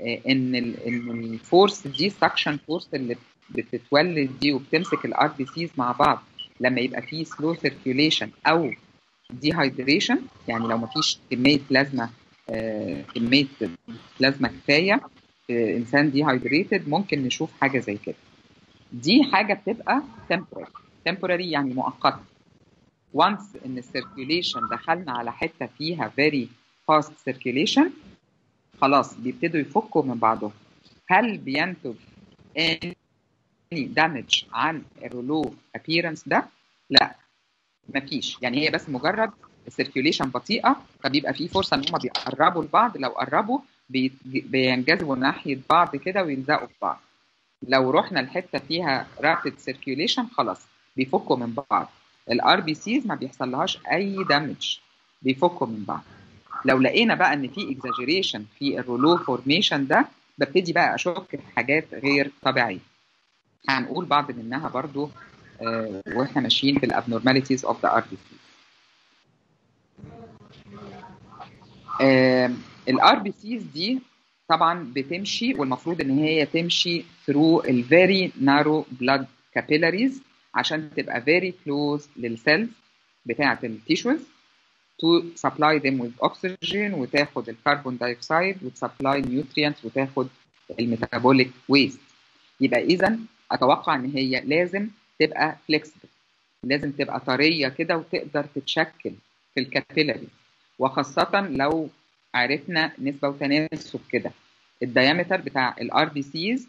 آه، ان ال ان الفورس دي سكشن فورس اللي بتتولد دي وبتمسك الار بي سيز مع بعض لما يبقى في سلو سيركيوليشن او ديهايدريشن يعني لو مفيش كميه بلازما آه، كميه بلازما كفايه في انسان ديهايدريتد ممكن نشوف حاجه زي كده دي حاجه بتبقى temporary temporary يعني مؤقته once ان السيركيوليشن دخلنا على حته فيها very fast circulation خلاص بيبتدوا يفكوا من بعضهم هل بينتج any damage عن الرولو appearance ده؟ لا مفيش يعني هي بس مجرد السيركيوليشن بطيئه فبيبقى في فرصه ان هم بيقربوا لبعض لو قربوا بي- بينجذبوا ناحيه بعض كده ويلزقوا في بعض لو رحنا لحته فيها رابيد سيركيوليشن خلاص بيفكوا من بعض الار بي سيز ما بيحصلهاش اي دامج بيفكوا من بعض لو لقينا بقى ان في اكزاجيريشن في الرولو فورميشن ده ببتدي بقى اشك في حاجات غير طبيعيه هنقول بعض منها برضو آه، واحنا ماشيين في الابنورماليتيز اوف ذا ار بي سي الار بي سيز دي طبعا بتمشي والمفروض ان هي تمشي through ال very narrow blood capillaries عشان تبقى very close للسيلز بتاعه التيشوز to supply them with oxygen وتاخد الكربون دايوكسيد وتسبلاي nutrients وتاخد الميتابوليك ويست يبقى اذا اتوقع ان هي لازم تبقى flexible لازم تبقى طريه كده وتقدر تتشكل في الكابيلاري وخاصه لو عرفنا نسبه وتناسب كده الديامتر بتاع الار بي سيز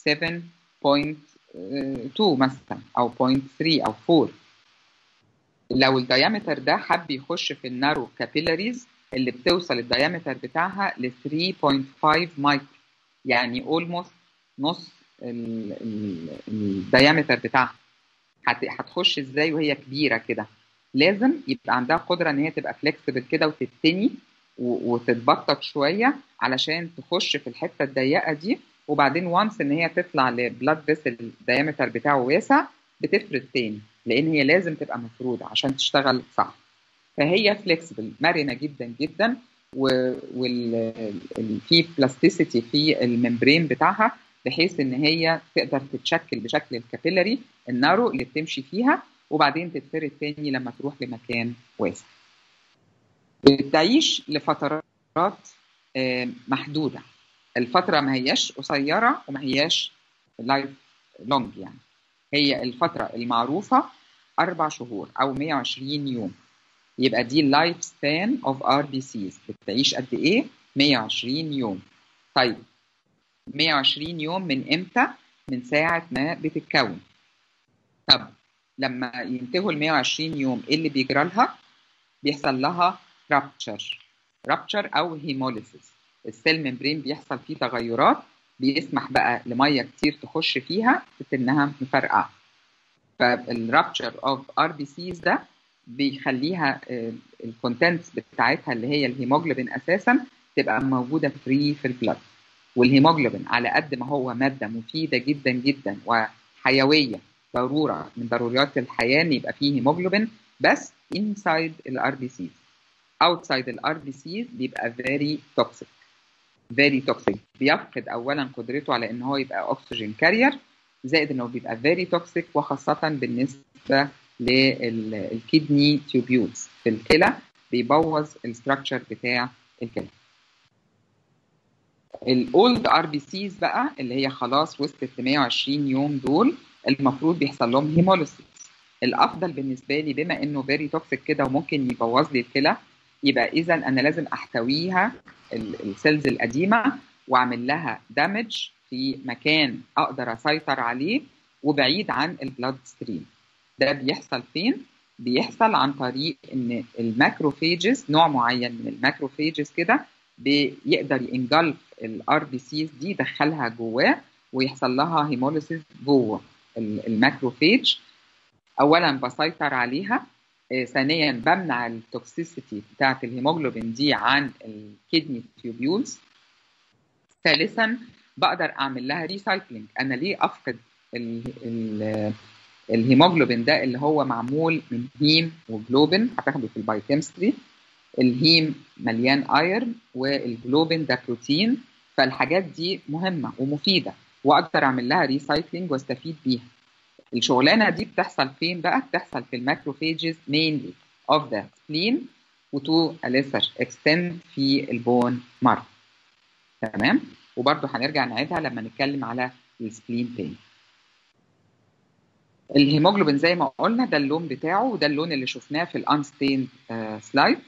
7.2 مثلا او 0.3 او 4 لو الديامتر ده حب يخش في النارو كابيلاريز اللي بتوصل الديامتر بتاعها ل 3.5 مايكرو يعني اولموست نص الديامتر بتاعها هت- هتخش ازاي وهي كبيره كده لازم يبقى عندها قدره ان هي تبقى فليكسبل كده وتتني و- وتتبطط شويه علشان تخش في الحته الضيقه دي وبعدين وانس ان هي تطلع لبلاد فيسل الديامتر بتاعه واسع بتفرد تاني لان هي لازم تبقى مفروده عشان تشتغل صح فهي فليكسبل مرنه جدا جدا وفي بلاستيسيتي في الممبرين بتاعها بحيث ان هي تقدر تتشكل بشكل الكابيلاري النارو اللي بتمشي فيها وبعدين تتفرد تاني لما تروح لمكان واسع بتعيش لفترات آه، محدوده الفتره ما هياش قصيره وما هياش لايف لونج يعني هي الفتره المعروفه اربع شهور او 120 يوم يبقى دي اللايف سبان اوف ار بي سيز بتعيش قد ايه 120 يوم طيب 120 يوم من امتى من ساعه ما بتتكون طب لما ينتهوا ال 120 يوم ايه اللي بيجرى لها بيحصل لها رابتشر رابتشر او هيموليسيس السيل ممبرين بيحصل فيه تغيرات بيسمح بقى لميه كتير تخش فيها انها مفرقعه فالرابتشر اوف ار بي سيز ده بيخليها الكونتنتس بتاعتها اللي هي الهيموجلوبين اساسا تبقى موجوده فري في البلد والهيموجلوبين على قد ما هو ماده مفيده جدا جدا وحيويه ضروره من ضروريات الحياه ان يبقى فيه هيموجلوبين بس inside الار بي سيز outside الار بي سيز بيبقى very toxic very toxic بيفقد اولا قدرته على ان هو يبقى اكسجين كارير زائد انه بيبقى very toxic وخاصه بالنسبه للكدني تيوبيولز في الكلى بيبوظ الستراكشر بتاع الكلى الاولد ار بي سيز بقى اللي هي خلاص وصلت ل 120 يوم دول المفروض بيحصل لهم هيموليسيس الافضل بالنسبه لي بما انه فيري توكسيك كده وممكن يبوظ لي الكلى يبقى اذا انا لازم احتويها السيلز القديمه واعمل لها دامج في مكان اقدر اسيطر عليه وبعيد عن البلاد ستريم ده بيحصل فين بيحصل عن طريق ان الماكروفيجز نوع معين من الماكروفيجز كده بيقدر ينجلف الار بي سيز دي يدخلها جواه ويحصل لها هيموليسيس جوه الماكروفيج اولا بسيطر عليها آه، ثانيا بمنع التوكسيسيتي بتاعه الهيموجلوبين دي عن الكدني تيوبيولز ثالثا بقدر اعمل لها ريسايكلينج انا ليه افقد ال ال الهيموجلوبين ده اللي هو معمول من هيم وجلوبين هتاخده في البايوكيمستري الهيم مليان ايرن والجلوبين ده بروتين فالحاجات دي مهمه ومفيده واقدر اعمل لها ريسايكلينج واستفيد بيها الشغلانه دي بتحصل فين بقى بتحصل في الماكروفيجز mainly of the spleen وتو a lesser extent في البون مارو تمام وبرضه هنرجع نعيدها لما نتكلم على السبلين تاني الهيموجلوبين زي ما قلنا ده اللون بتاعه وده اللون اللي شفناه في الانستيند سلايد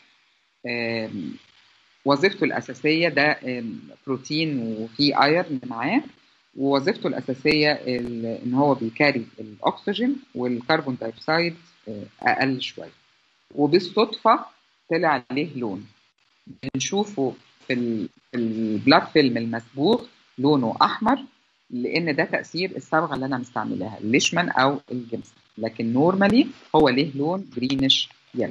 وظيفته الاساسيه ده آم، بروتين وفيه ايرن معاه ووظيفته الاساسيه ال- ان هو بيكاري الاكسجين والكربون دايوكسيد آه، اقل شويه وبالصدفه طلع عليه لون بنشوفه في ال- في البلاد فيلم المسبوغ لونه احمر لان ده تاثير الصبغه اللي انا مستعملاها الليشمان او الجمس لكن نورمالي هو ليه لون جرينش يلو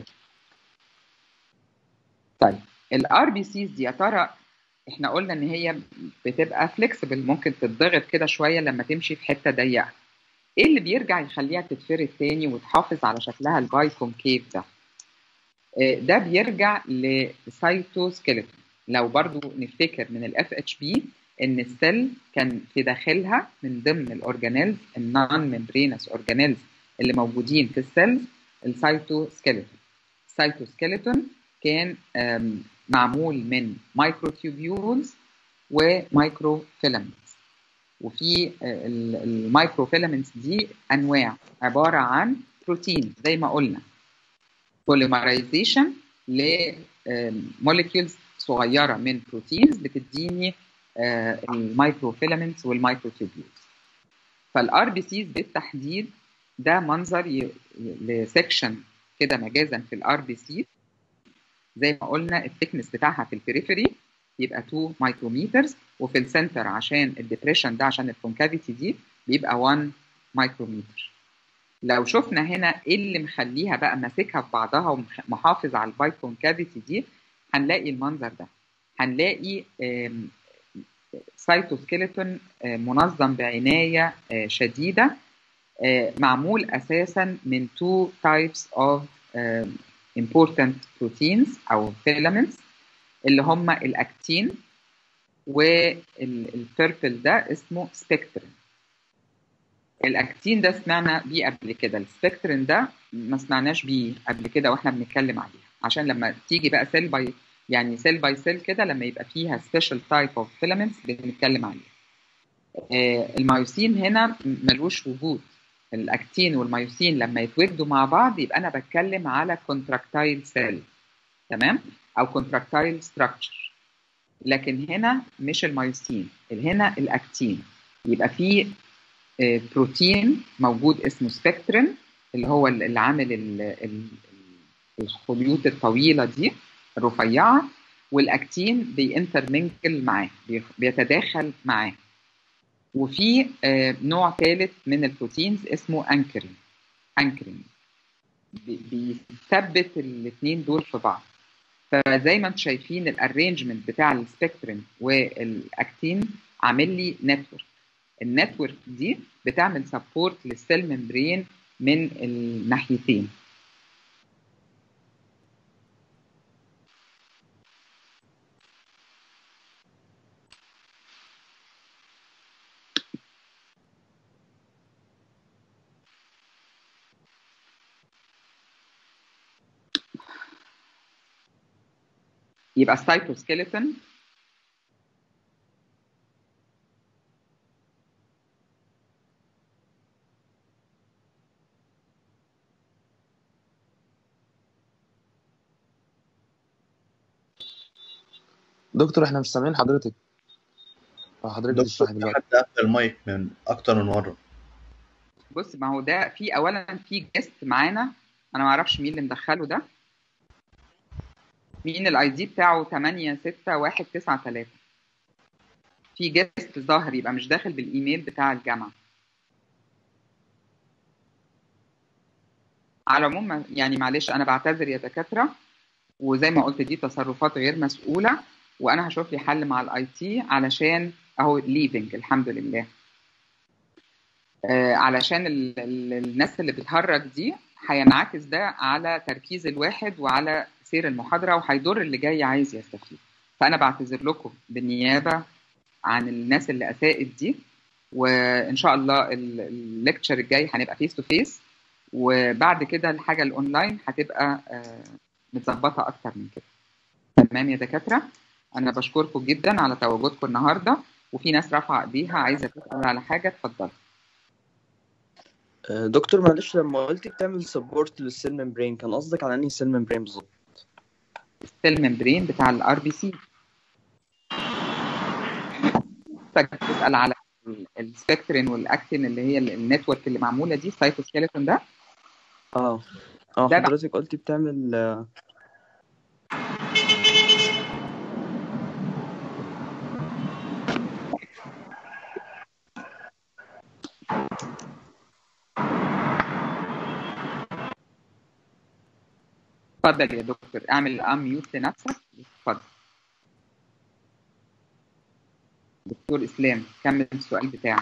طيب الار بي سيز دي يا ترى احنا قلنا ان هي بتبقى فليكسبل ممكن تتضغط كده شويه لما تمشي في حته ضيقه ايه اللي بيرجع يخليها تتفرد تاني وتحافظ على شكلها الباي كونكيف ده آه، ده بيرجع لسايتوسكيلتون لو برضو نفتكر من الاف اتش بي ان السيل كان في داخلها من ضمن الاورجانيلز النون ممبرينس اورجانيلز اللي موجودين في السيلز السايتوسكيلتون السايتوسكيلتون كان آم، معمول من مايكروتيوبيولز ومايكرو فيلامنتس وفي المايكرو فيلامنتس دي انواع عباره عن بروتين زي ما قلنا بوليمرايزيشن لموليكيولز صغيره من بروتينز بتديني المايكرو فيلامنتس والمايكرو تيوبيولز فالار بي سيز بالتحديد ده منظر ي- لسكشن كده مجازا في الار بي سي زي ما قلنا الثيكنس بتاعها في البريفري يبقى 2 مايكروميترز وفي السنتر عشان الديبريشن ده عشان الكونكافيتي دي بيبقى 1 مايكروميتر لو شفنا هنا ايه اللي مخليها بقى ماسكها في بعضها ومحافظ على الباي كونكافيتي دي هنلاقي المنظر ده هنلاقي آم، سايتوسكيلتون آه، منظم بعنايه آه، شديده آه، معمول اساسا من two types of آم، important proteins او filaments اللي هم الاكتين والبيربل ده اسمه سبيكترين الاكتين ده سمعنا بيه قبل كده السبيكترين ده ما سمعناش بيه قبل كده واحنا بنتكلم عليه عشان لما تيجي بقى سيل باي يعني سيل باي سيل كده لما يبقى فيها سبيشال تايب اوف فيلامنتس بنتكلم عليه آه، الميوسين هنا ملوش وجود الاكتين والميوسين لما يتوجدوا مع بعض يبقى انا بتكلم على كونتراكتايل سيل تمام او كونتراكتايل ستراكشر لكن هنا مش الميوسين هنا الاكتين يبقى في آه، بروتين موجود اسمه سبكترين اللي هو اللي عامل ال- ال- الخيوط الطويله دي الرفيعه والاكتين بينترمنكل معاه بيخ- بيتداخل معاه وفي آه، نوع ثالث من البروتينز اسمه انكرين انكرين بي- بيثبت الاثنين دول في بعض فزي ما انتم شايفين الارينجمنت بتاع السبكترين والاكتين عامل لي نتورك النتورك دي بتعمل سبورت للسيل ممبرين من الناحيتين يبقى السايتوسكيلتون دكتور احنا مش سامعين حضرتك اه حضرتك دكتور بتشرح في دلوقتي حد قفل المايك من اكتر من مره بص ما هو ده في اولا في جيست معانا انا ما اعرفش مين اللي مدخله ده مين الاي دي بتاعه 86193 في جيست ظاهر يبقى مش داخل بالايميل بتاع الجامعه على العموم يعني معلش انا بعتذر يا دكاتره وزي ما قلت دي تصرفات غير مسؤوله وانا هشوف لي حل مع الاي تي علشان اهو ليفنج الحمد لله آه، علشان ال ال الناس اللي بتهرج دي هينعكس ده على تركيز الواحد وعلى سير المحاضره وهيضر اللي جاي عايز يستفيد فانا بعتذر لكم بالنيابه عن الناس اللي اساءت دي وان شاء الله الليكتشر الجاي هنبقى فيس تو فيس وبعد كده الحاجه الاونلاين هتبقى آه، متظبطه اكتر من كده تمام يا دكاتره انا بشكركم جدا على تواجدكم النهارده وفي ناس رافعه ايديها عايزه تسال على حاجه اتفضل آه، دكتور معلش لما قلت بتعمل سبورت للسيل ممبرين كان قصدك على انهي سيل ممبرين بالظبط؟ السيل ممبرين بتاع الار بي سي تسال على السبكترين والاكتين اللي هي النتورك اللي معموله دي السايتوسكيلتون ده اه اه ده بقى- حضرتك قلت بتعمل آه، اتفضل يا دكتور اعمل اميوت لنفسك اتفضل دكتور اسلام كمل السؤال بتاعك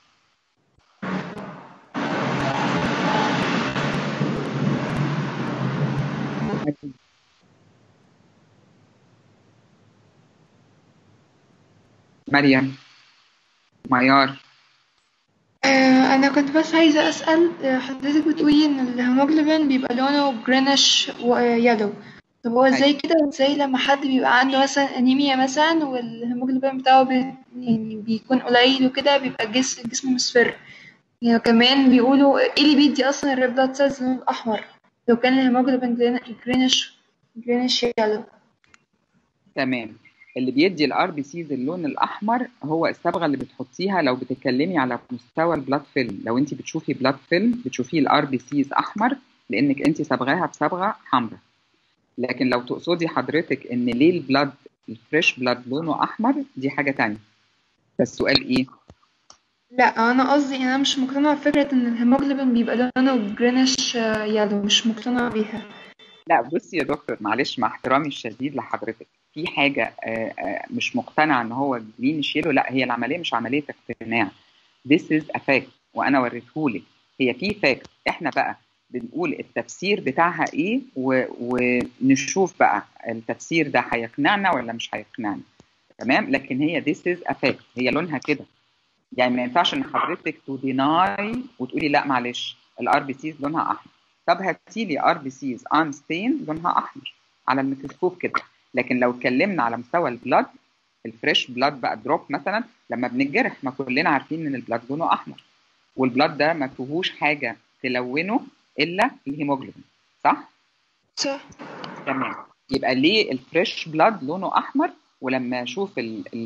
مريم ميار آه، أنا كنت بس عايزة أسأل آه، حضرتك بتقولي إن الهيموجلوبين بيبقى لونه جرينش ويلو طب هو ازاي كده ازاي لما حد بيبقى عنده مثلا أنيميا مثلا والهيموجلوبين بتاعه بي يعني بيكون قليل وكده بيبقى جس جسمه مصفر يعني كمان بيقولوا ايه اللي بيدي أصلا الريد بلاد سيلز اللون الأحمر لو كان الهيموجلوبين جرينش جرينش يلو تمام اللي بيدي الار بي سيز اللون الاحمر هو الصبغه اللي بتحطيها لو بتتكلمي على مستوى البلاد فيلم لو انت بتشوفي بلاد فيلم بتشوفيه الار بي سيز احمر لانك انت صبغاها بصبغه حمراء لكن لو تقصدي حضرتك ان ليه البلاد الفريش بلاد لونه احمر دي حاجه تانية فالسؤال ايه لا انا قصدي انا مش مقتنعه بفكره ان الهيموجلوبين بيبقى لونه جرينش يالو مش مقتنعه بيها لا بصي يا دكتور معلش مع احترامي الشديد لحضرتك في حاجه آه، آه، مش مقتنعه ان هو جرين شيلو لا هي العمليه مش عمليه اقتناع This is a fact وانا وريتهولك هي في فاكت احنا بقى بنقول التفسير بتاعها ايه و... ونشوف بقى التفسير ده هيقنعنا ولا مش هيقنعنا تمام لكن هي this is a fact هي لونها كده يعني ما ينفعش ان حضرتك تو ديناي وتقولي لا معلش الار بي سيز لونها احمر طب هاتي لي ار بي سيز ان ستين لونها احمر على الميكروسكوب كده لكن لو اتكلمنا على مستوى البلاد الفريش بلاد بقى دروب مثلا لما بنتجرح ما كلنا عارفين ان البلاد لونه احمر والبلاد ده ما فيهوش حاجه تلونه الا الهيموجلوبين صح؟ صح تمام يبقى ليه الفريش بلاد لونه احمر ولما اشوف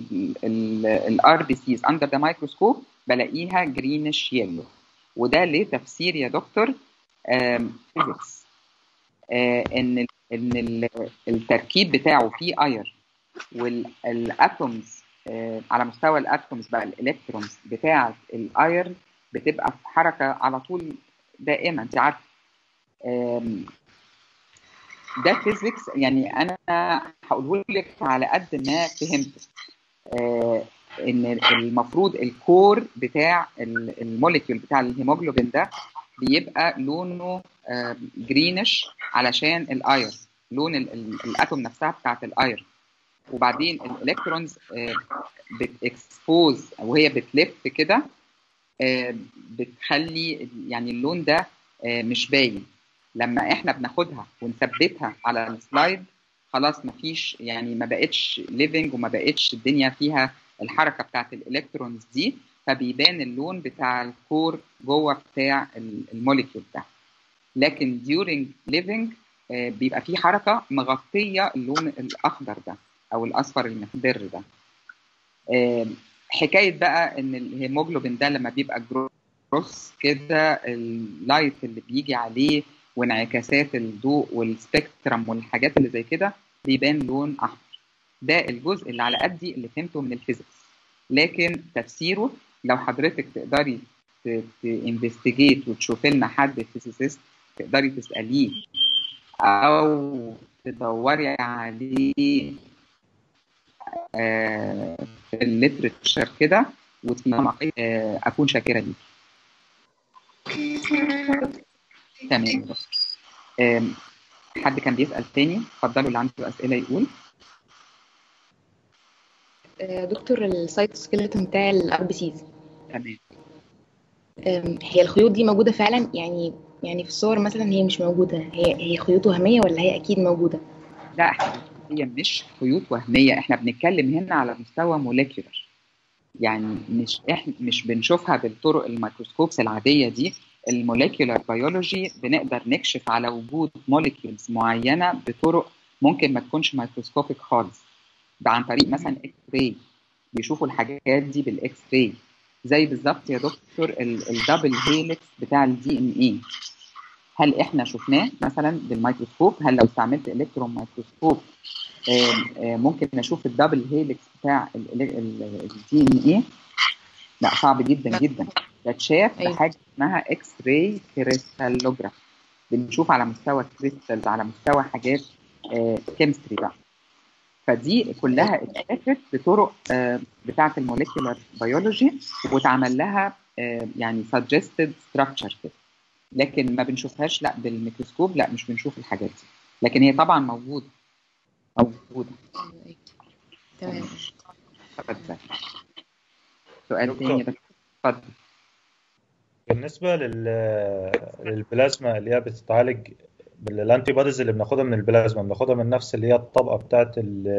الار بي سيز اندر ذا مايكروسكوب بلاقيها جرينش يلو وده ليه تفسير يا دكتور فيزيكس ان ال ان ال التركيب بتاعه فيه اير والاتومز على مستوى الاتومز بقى الالكترونز بتاعه الاير بتبقى في حركه على طول دائما انت عارفه آم، ده فيزيكس يعني انا هقوله لك على قد ما فهمت آه، ان المفروض الكور بتاع ال- الموليكيول بتاع الهيموجلوبين ده بيبقى لونه جرينش علشان الاير لون ال- ال- الاتوم نفسها بتاعت الاير وبعدين الالكترونز بتكسبوز وهي بتلف كده آه، بتخلي يعني اللون ده آه، مش باين لما احنا بناخدها ونثبتها على السلايد خلاص مفيش يعني ما بقتش ليفنج وما بقتش الدنيا فيها الحركه بتاعت الالكترونز دي فبيبان اللون بتاع الكور جوه بتاع ال- الموليكيول ده لكن during living آه، بيبقى في حركه مغطيه اللون الاخضر ده او الاصفر المخضر ده آه، حكايه بقى ان الهيموجلوبين ده لما بيبقى جروس كده اللايت اللي بيجي عليه وانعكاسات الضوء والسبيكترم والحاجات اللي زي كده بيبان لون احمر ده الجزء اللي على قدي اللي فهمته من الفيزيكس لكن تفسيره لو حضرتك تقدري تنفستيجيت وتشوفي لنا حد فيزيست تقدري تساليه او تدوري عليه آه، في الليترشر كده وتسمعي آه، اكون شاكره ليكي تمام آم، حد كان بيسال تاني اتفضلوا اللي عنده اسئله يقول آه، دكتور السايتوسكيلتون بتاع الار بي سيز تمام هي الخيوط دي موجودة فعلا يعني يعني في الصور مثلا هي مش موجودة هي هي خيوط وهمية ولا هي أكيد موجودة؟ لا هي مش خيوط وهميه احنا بنتكلم هنا على مستوى موليكيولر يعني مش احنا مش بنشوفها بالطرق الميكروسكوبس العاديه دي الموليكيولر بيولوجي بنقدر نكشف على وجود موليكيولز معينه بطرق ممكن ما تكونش ميكروسكوبيك خالص ده عن طريق مثلا اكس راي بيشوفوا الحاجات دي بالاكس راي زي بالظبط يا دكتور الدبل هيلكس بتاع الدي ان اي هل احنا شفناه مثلا بالميكروسكوب هل لو استعملت الكترون ميكروسكوب آم، آم، ممكن نشوف الدبل هيلكس بتاع الدي ان اي لا صعب جدا جدا ده اتشاف أيوة. بحاجه اسمها اكس راي كريستالوجراف بنشوف على مستوى كريستالز على مستوى حاجات كيمستري بقى فدي كلها اتشافت بطرق آه، بتاعه الموليكيولار بيولوجي واتعمل لها آه، يعني suggested structure كده لكن ما بنشوفهاش لا بالميكروسكوب لا مش بنشوف الحاجات دي لكن هي طبعا موجوده موجوده تمام اتفضل. سؤال دكتور. تاني بس اتفضل بالنسبة لل... للبلازما اللي هي بتتعالج بالانتي بوديز اللي بناخدها من البلازما بناخدها من نفس اللي هي الطبقة بتاعت ال...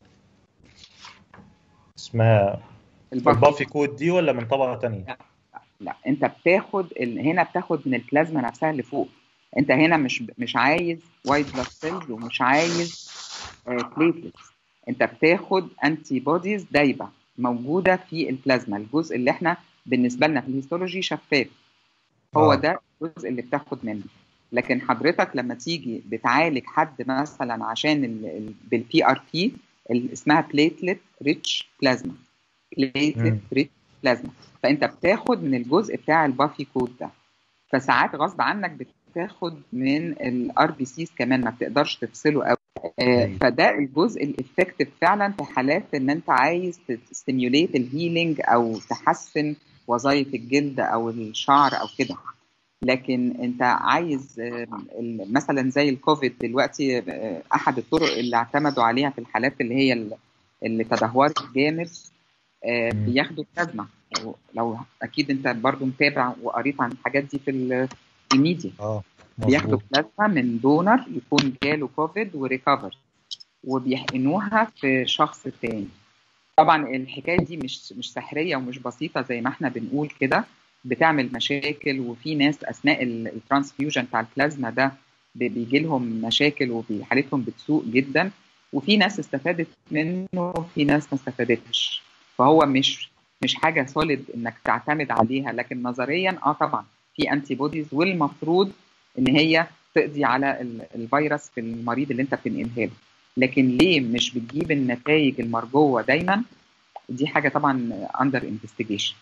اسمها البافي. البافي كود دي ولا من طبقة تانية؟ لا انت بتاخد ال... هنا بتاخد من البلازما نفسها اللي فوق انت هنا مش مش عايز وايت بلاد سيلز ومش عايز بليتلتس انت بتاخد انتي بوديز دايبه موجوده في البلازما الجزء اللي احنا بالنسبه لنا في الهيستولوجي شفاف هو آه. ده الجزء اللي بتاخد منه لكن حضرتك لما تيجي بتعالج حد مثلا عشان بالبي ار بي اسمها بليتلت ريتش بلازما بليتلت مم. ريتش بلازما فانت بتاخد من الجزء بتاع البافي كود ده فساعات غصب عنك بتاخد من الار بي سيز كمان ما بتقدرش تفصله قوي آه، فده الجزء الافكتيف فعلا في حالات ان انت عايز تستيميوليت الهيلينج او تحسن وظائف الجلد او الشعر او كده لكن انت عايز آه، ال- مثلا زي الكوفيد دلوقتي آه، احد الطرق اللي اعتمدوا عليها في الحالات اللي هي ال- اللي تدهورت جامد آه، بياخدوا بلازما لو اكيد انت برضو متابع وقريت عن الحاجات دي في ال- في الميديا اه بياخدوا مظبوط بلازما من دونر يكون جاله كوفيد وريكفر وبيحقنوها في شخص تاني طبعا الحكايه دي مش مش سحريه ومش بسيطه زي ما احنا بنقول كده بتعمل مشاكل وفي ناس اثناء الترانسفيوجن بتاع البلازما ده بيجي لهم مشاكل وحالتهم بتسوء جدا وفي ناس استفادت منه وفي ناس ما استفادتش فهو مش مش حاجه سوليد انك تعتمد عليها لكن نظريا اه طبعا في انتي بوديز والمفروض ان هي تقضي على ال- الفيروس في المريض اللي انت بتنقله له لكن ليه مش بتجيب النتائج المرجوه دايما دي حاجه طبعا اندر انفستيجيشن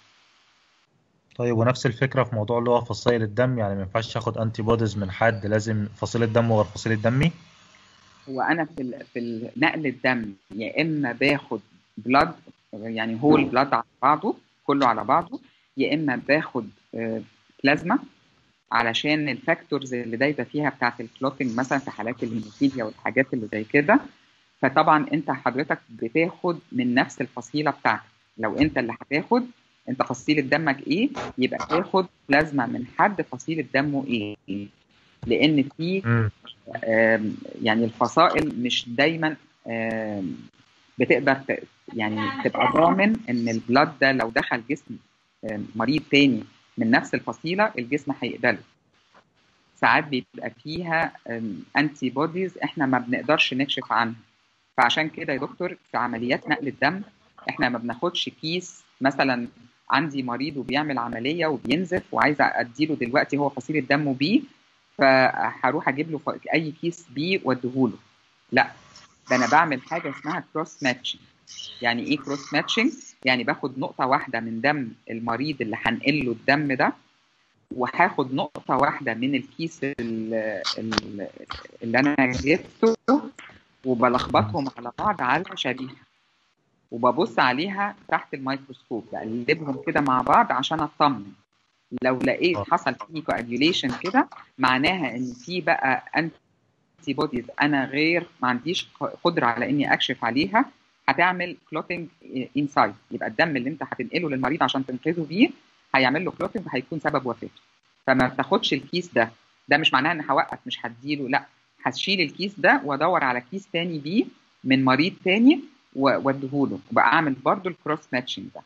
طيب ونفس الفكرة في موضوع اللي هو فصائل الدم يعني ما ينفعش اخد انتي بوديز من حد لازم فصيلة دم غير فصيلة دمي هو انا في ال- في نقل الدم يا اما باخد بلاد يعني هول بلاد على بعضه كله على بعضه يا اما باخد آه، بلازما علشان الفاكتورز اللي دايبه فيها بتاعت الكلوتنج مثلا في حالات الهيموفيليا والحاجات اللي زي كده فطبعا انت حضرتك بتاخد من نفس الفصيله بتاعتك لو انت اللي هتاخد انت فصيله دمك ايه يبقى تاخد بلازما من حد فصيله دمه ايه لان في آم، يعني الفصائل مش دايما آم، بتقدر ت- يعني تبقى ضامن ان البلاد ده لو دخل جسم آم، مريض تاني من نفس الفصيله الجسم هيقبله ساعات بيبقى فيها انتي بوديز احنا ما بنقدرش نكشف عنها فعشان كده يا دكتور في عمليات نقل الدم احنا ما بناخدش كيس مثلا عندي مريض وبيعمل عمليه وبينزف وعايزه اديله دلوقتي هو فصيله دمه بي فهروح اجيب له ف- اي كيس بي واديهوله لا ده انا بعمل حاجه اسمها كروس ماتشنج يعني ايه كروس ماتشنج يعني باخد نقطه واحده من دم المريض اللي هنقل له الدم ده وهاخد نقطه واحده من الكيس ال- ال- اللي انا جبته وبلخبطهم على بعض على شريحه وببص عليها تحت الميكروسكوب بقلبهم كده مع بعض عشان اطمن لو لقيت حصل فيه كواجيوليشن كده معناها ان في بقى انتي بوديز انا غير ما عنديش قدره على اني اكشف عليها هتعمل كلوتنج انسايد يبقى الدم اللي انت هتنقله للمريض عشان تنقذه بيه هيعمل له كلوتنج وهيكون سبب وفاته فما تاخدش الكيس ده ده مش معناه ان هوقف مش هديله لا هشيل الكيس ده وادور على كيس تاني بيه من مريض تاني واديهوله وبقى اعمل برضو الكروس ماتشنج ده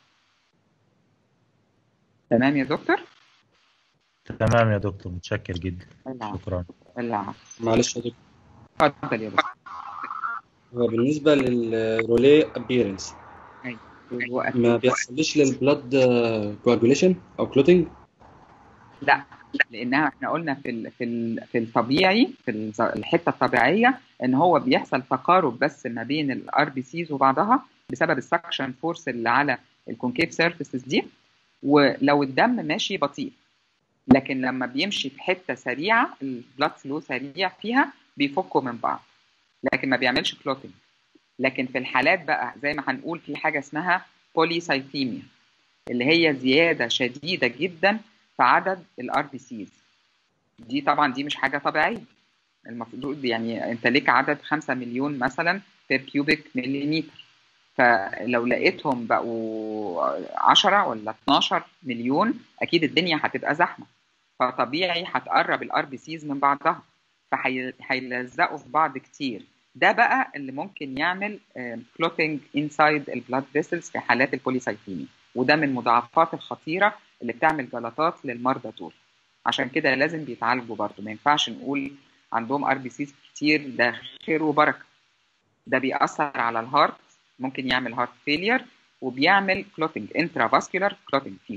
تمام يا دكتور تمام يا دكتور متشكر جدا العفو. شكرا العفو معلش يا دكتور اتفضل يا دكتور هو بالنسبة للرولي ابيرنس ما بيحصلش للبلاد كواجوليشن او كلوتنج لا لانها احنا قلنا في ال في ال في الطبيعي في الز- الحته الطبيعيه ان هو بيحصل تقارب بس ما بين الار بي سيز وبعضها بسبب السكشن فورس اللي على الكونكيف سيرفيسز دي ولو الدم ماشي بطيء لكن لما بيمشي في حته سريعه البلاد فلو سريع فيها بيفكوا من بعض لكن ما بيعملش كلوتنج لكن في الحالات بقى زي ما هنقول في حاجه اسمها بوليسايثيميا اللي هي زياده شديده جدا في عدد الار بي سيز دي طبعا دي مش حاجه طبيعيه المفروض يعني انت ليك عدد 5 مليون مثلا بير كيوبيك مليمتر فلو لقيتهم بقوا 10 ولا 12 مليون اكيد الدنيا هتبقى زحمه فطبيعي هتقرب الار بي سيز من بعضها فهيلزقوا في بعض كتير ده بقى اللي ممكن يعمل كلوتنج انسايد البلاد فيسلز في حالات البوليسايثيميا وده من المضاعفات الخطيره اللي بتعمل جلطات للمرضى دول عشان كده لازم بيتعالجوا برضه ما ينفعش نقول عندهم ار بي سيز كتير ده خير وبركه ده بيأثر على الهارت ممكن يعمل هارت فيلير وبيعمل كلوتنج انترا فاسكولار كلوتنج فيه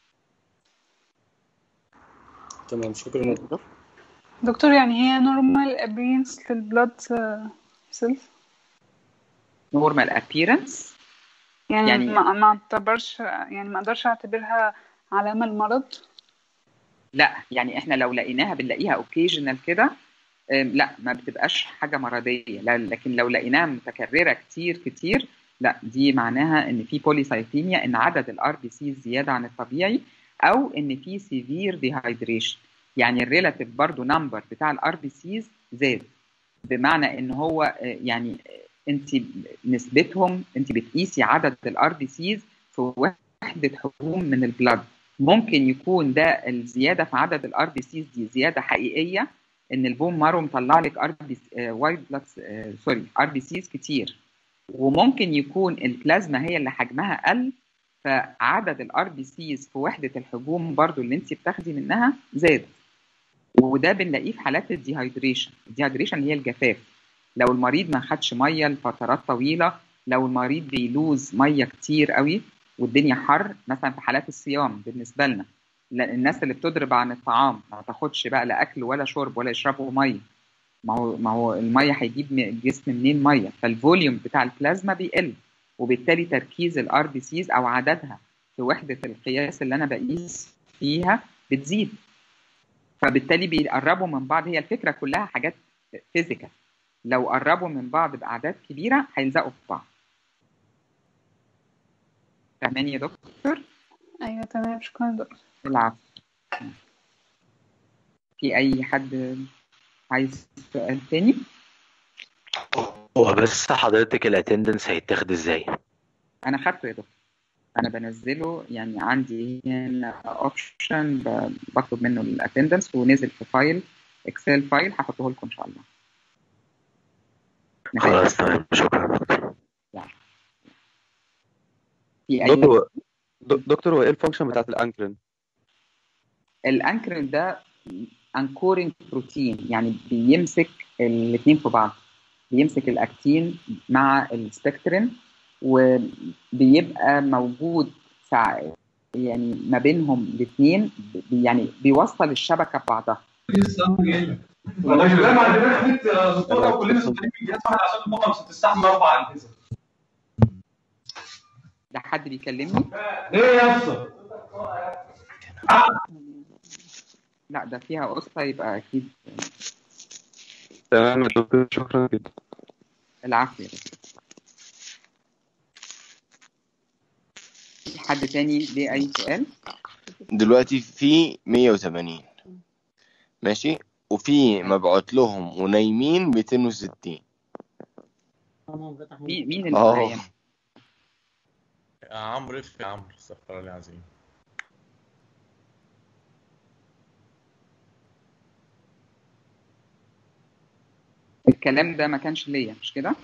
تمام شكرا يا دكتور دكتور يعني هي نورمال ابيرنس للبلاد سيلز نورمال ابييرنس يعني, يعني- ما ما اعتبرش يعني ما اقدرش اعتبرها علامة المرض لا يعني احنا لو لقيناها بنلاقيها اوكيجنال كده أم، لا ما بتبقاش حاجه مرضيه لا لكن لو لقيناها متكرره كتير كتير لا دي معناها ان في بوليسايثيميا ان عدد الار بي سي زياده عن الطبيعي او ان في سيفير ديهايدريشن يعني الريلاتيف برضو نمبر بتاع الار بي سيز زاد بمعنى ان هو آه، يعني آه، انت نسبتهم انت بتقيسي عدد الار بي سيز في وحده حجوم من البلد ممكن يكون ده الزياده في عدد الار بي سيز دي زياده حقيقيه ان البون مارو مطلع لك ار بي وايت بلاد سوري ار بي سيز كتير وممكن يكون البلازما هي اللي حجمها قل فعدد الار بي سيز في وحده الحجوم برضو اللي انت بتاخدي منها زاد وده بنلاقيه في حالات الديهايدريشن الديهايدريشن هي الجفاف لو المريض ما خدش ميه لفترات طويله لو المريض بيلوز ميه كتير قوي والدنيا حر مثلا في حالات الصيام بالنسبه لنا لا- الناس اللي بتضرب عن الطعام ما تاخدش بقى لا اكل ولا شرب ولا يشربوا ميه ما هو ما هو الميه هيجيب من الجسم منين ميه فالفوليوم بتاع البلازما بيقل وبالتالي تركيز الار بي سيز او عددها في وحده القياس اللي انا بقيس فيها بتزيد فبالتالي بيقربوا من بعض هي الفكره كلها حاجات فيزيكال لو قربوا من بعض باعداد كبيره هيلزقوا في بعض فاهماني يا دكتور ايوه تمام شكرا دكتور العفو في اي حد عايز سؤال تاني هو بس حضرتك الاتندنس هيتاخد ازاي؟ انا خدته يا دكتور انا بنزله يعني عندي هنا اوبشن بطلب منه الاتندنس ونزل في فايل اكسل فايل هحطه لكم ان شاء الله خلاص تمام شكرا في اي دكتور د- دكتور هو ايه الفانكشن بتاعت الانكرين؟ الانكرين ده انكورنج بروتين يعني بيمسك الاثنين في بعض بيمسك الاكتين مع السبكترين وبيبقى موجود سع- يعني ما بينهم الاثنين يعني بيوصل الشبكه ببعضها والله يا جماعه ما عندناش نت يا دكتوره وكلنا شغالين في جهاز واحد عشان المطعم مش هتستحمل اربع اجهزه ده حد بيكلمني ايه يا اسطى؟ لا ده فيها قصه يبقى اكيد تمام يا دكتور شكرا جدا العافيه في حد تاني ليه اي سؤال دلوقتي في 180 ماشي وفي مبعوت لهم ونايمين 260 مين مين اللي اه معايا يا عمرو اف يا عمرو استغفر الله العظيم الكلام ده ما كانش ليا مش كده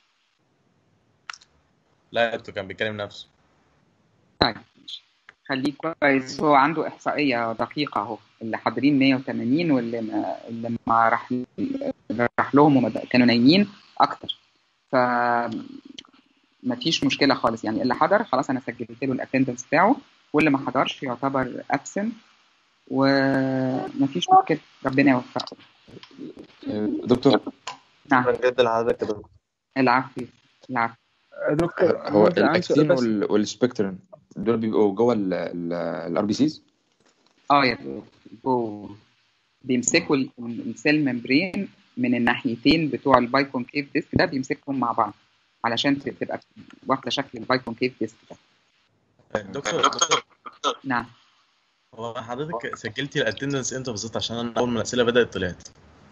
لا انتوا كان بيتكلم نفسه طيب ماشي. خليك كويس هو عنده إحصائية دقيقة أهو اللي حاضرين 180 واللي ما اللي ما راح اللي راح لهم وما كانوا نايمين أكتر ف ما فيش مشكلة خالص يعني اللي حضر خلاص أنا سجلت له الاتندنس بتاعه واللي ما حضرش يعتبر absent وما فيش مشكلة ربنا يوفقه دكتور نعم بجد لحضرتك يا دكتور العفو العفو دكتور هو الاكتين وال- والسبكترم دول بيبقوا جوه الار بي سيز اه يا دكتور بو- بيمسكوا ال- السيل ممبرين من الناحيتين بتوع البايكونكيف ديسك ده بيمسكهم مع بعض علشان ت- تبقى واخده شكل البايكونكيف ديسك ده دكتور دكتور نعم هو حضرتك سجلتي الاتندنس امتى بالظبط عشان انا اول ما الاسئله بدات طلعت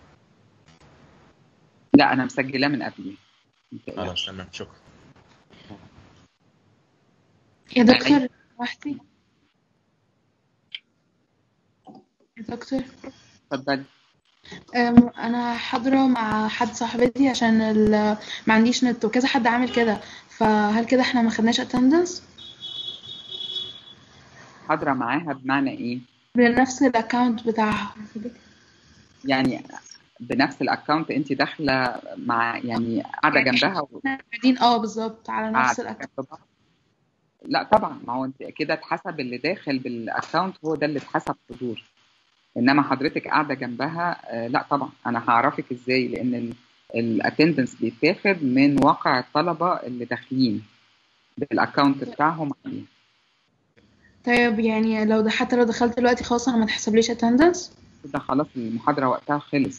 لا انا مسجلاه من قبل خلاص تمام شكرا يا دكتور وحدي يا دكتور اتفضلي أم، انا حاضره مع حد صاحبتي عشان ال... ما عنديش نت وكذا حد عامل كده فهل كده احنا ما خدناش اتندنس حاضره معاها بمعنى ايه بنفس الاكونت بتاعها يعني بنفس الاكونت انت داخله مع يعني قاعده جنبها و... احنا قاعدين اه بالظبط على نفس قاعدة الاكونت جنب بعض. لا طبعا ما هو انت كده اتحسب اللي داخل بالاكونت هو ده اللي اتحسب حضور انما حضرتك قاعده جنبها آه، لا طبعا انا هعرفك ازاي لان الاتندنس بيتاخد من واقع الطلبه اللي داخلين بالاكونت بتاعهم عليه طيب يعني لو ده حتى لو دخلت دلوقتي خلاص انا ما تحسبليش اتندنس كده خلاص المحاضره وقتها خلص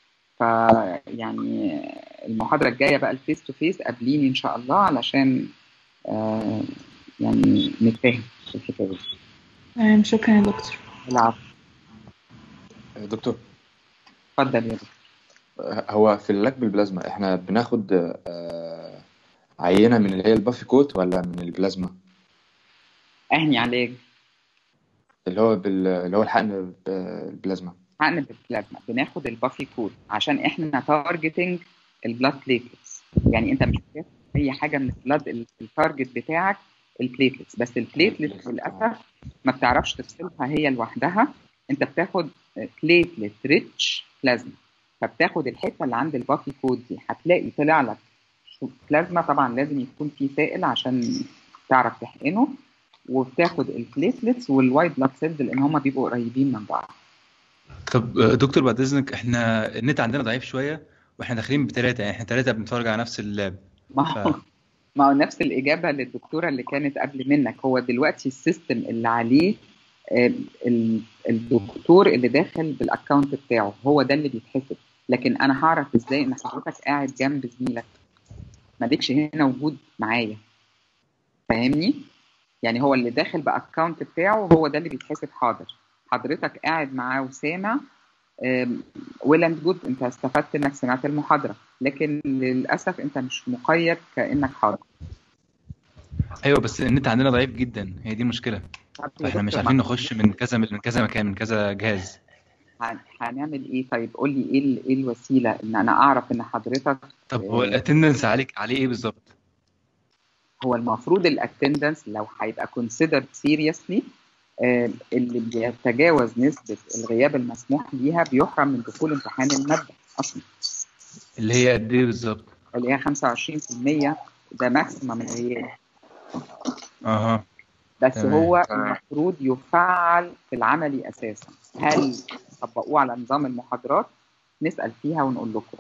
فيعني المحاضره الجايه بقى الفيس تو فيس قابليني ان شاء الله علشان آه يعني نتفاهم في الحكايه دي تمام شكرا يا دكتور العفو دكتور اتفضل يا دكتور هو في اللاك بالبلازما احنا بناخد آه، عينة من اللي هي البافي كوت ولا من البلازما اهني علاج اللي هو بال... اللي هو الحقن بالبلازما حقن بالبلازما بناخد البافي كود عشان احنا تارجتنج البلاد بليتلتس يعني انت مش بتاخد اي حاجه من البلاد التارجت بتاعك البليتلتس بس البليتلتس للاسف ما بتعرفش تفصلها هي لوحدها انت بتاخد بليتلت ريتش بلازما فبتاخد الحته اللي عند البافي كود دي هتلاقي طلع لك بلازما طبعا لازم يكون في سائل عشان تعرف تحقنه وبتاخد البليتلتس والوايت بلاد سيلز لان هم بيبقوا قريبين من بعض طب آه، دكتور بعد اذنك احنا النت عندنا ضعيف شويه واحنا داخلين بثلاثه يعني احنا ثلاثه بنتفرج على نفس اللاب ما هو ما هو نفس الإجابة للدكتورة اللي كانت قبل منك هو دلوقتي السيستم اللي عليه آه، ال- الدكتور اللي داخل بالأكاونت بتاعه هو ده اللي بيتحسب لكن أنا هعرف إزاي إن حضرتك قاعد جنب زميلك ما ديكش هنا وجود معايا فاهمني؟ يعني هو اللي داخل بأكاونت بتاعه هو ده اللي بيتحسب حاضر حضرتك قاعد معاه وسامع ويل اند جود انت استفدت انك سمعت المحاضره لكن للاسف انت مش مقيد كانك حاضر ايوه بس النت عندنا ضعيف جدا هي دي المشكله يا احنا مش دكتور، عارفين ما- نخش من كذا من كذا مكان من كذا جهاز هن- هنعمل ايه طيب قول لي ايه ال- ايه الوسيله ان انا اعرف ان حضرتك طب هو آه، الاتندنس عليك عليه ايه بالظبط هو المفروض الاتندنس لو هيبقى considered seriously آه، اللي بيتجاوز نسبة الغياب المسموح بيها بيحرم من دخول امتحان المادة أصلا اللي هي قد ايه بالظبط اللي هي 25% ده ماكسيمم الغياب اها بس تمام. هو المفروض يفعل في العملي أساسا هل طبقوه على نظام المحاضرات نسأل فيها ونقول لكم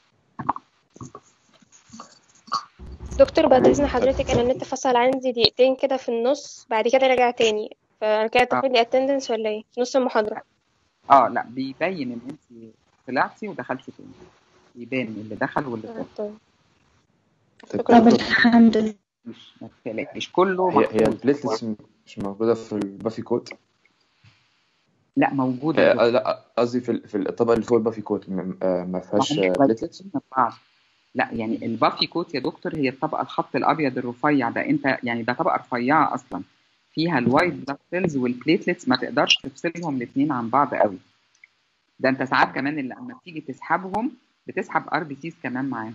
دكتور بعد إذن حضرتك أنا النت فصل عندي دقيقتين كده في النص بعد كده رجع تاني فأنا كده تاخد لي attendance ولا إيه؟ في نص المحاضرة اه لا بيبين ان انت طلعتي ودخلتي تاني يبان اللي دخل واللي طلع طيب طب الحمد لله مش ما تقلقيش كله هي هي محفوظ. البليتلتس مش موجودة في البافي كوت لا موجودة آه لا قصدي في ال- في الطبقة اللي فوق البافي كوت م- آه، ما فيهاش ما هم بليتلتس قريبين من بعض لا يعني البافي كوت يا دكتور هي الطبقه الخط الابيض الرفيع ده انت يعني ده طبقه رفيعه اصلا فيها الوايت بلاد سيلز والبليتلتس ما تقدرش تفصلهم الاثنين عن بعض قوي ده انت ساعات كمان اللي لما بتيجي تسحبهم بتسحب ار بي سيز كمان معاهم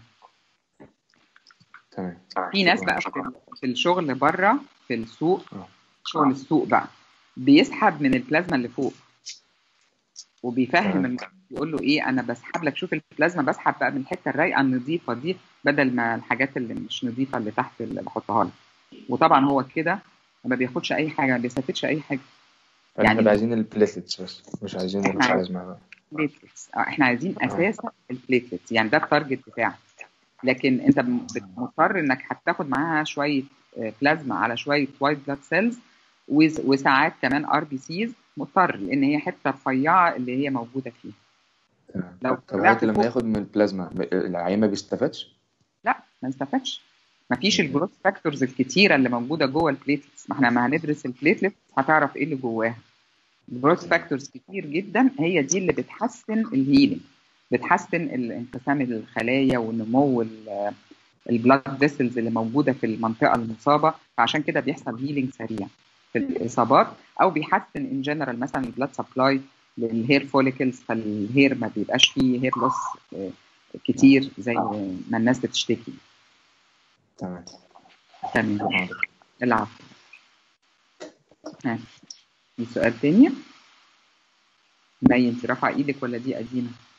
تمام في ناس بقى في في الشغل بره في السوق شغل السوق بقى بيسحب من البلازما اللي فوق وبيفهم المريض يقول له ايه انا بسحب لك شوف البلازما بسحب بقى من الحته الرايقه النظيفه دي بدل ما الحاجات اللي مش نظيفه اللي تحت اللي بحطها لك وطبعا هو كده ما بياخدش اي حاجه ما بيستفدش اي حاجه احنا يعني- يعني عايزين البليتلتس بس مش عايزين إحنا البلازما بقى بليتلتس اه احنا عايزين اساسا البليتلتس يعني ده التارجت بتاعك لكن انت م- بت- مضطر انك هتاخد معاها شويه آه، بلازما على شويه وايت بلاد سيلز وساعات كمان ار بي سيز مضطر لان هي حته رفيعه اللي هي موجوده فيها لو طب طلعت هو لما فوق ياخد من البلازما ب- العيان ما بيستفادش لا ما استفادش ما فيش الجروث فاكتورز الكتيره اللي موجوده جوه البليتلتس ما احنا لما هندرس البليتلتس هتعرف ايه اللي جواها الجروث فاكتورز كتير جدا هي دي اللي بتحسن الهيلينج بتحسن الانقسام الخلايا ونمو ال- البلاد فيسلز اللي موجوده في المنطقه المصابه فعشان كده بيحصل هيلينج سريع في الاصابات او بيحسن ان جنرال مثلا البلاد سبلاي للهير فوليكلز فالهير ما بيبقاش فيه هير لوس كتير زي ما الناس بتشتكي تمام تمام العفو ها في سؤال تاني مي انت رافعه ايدك ولا دي قديمه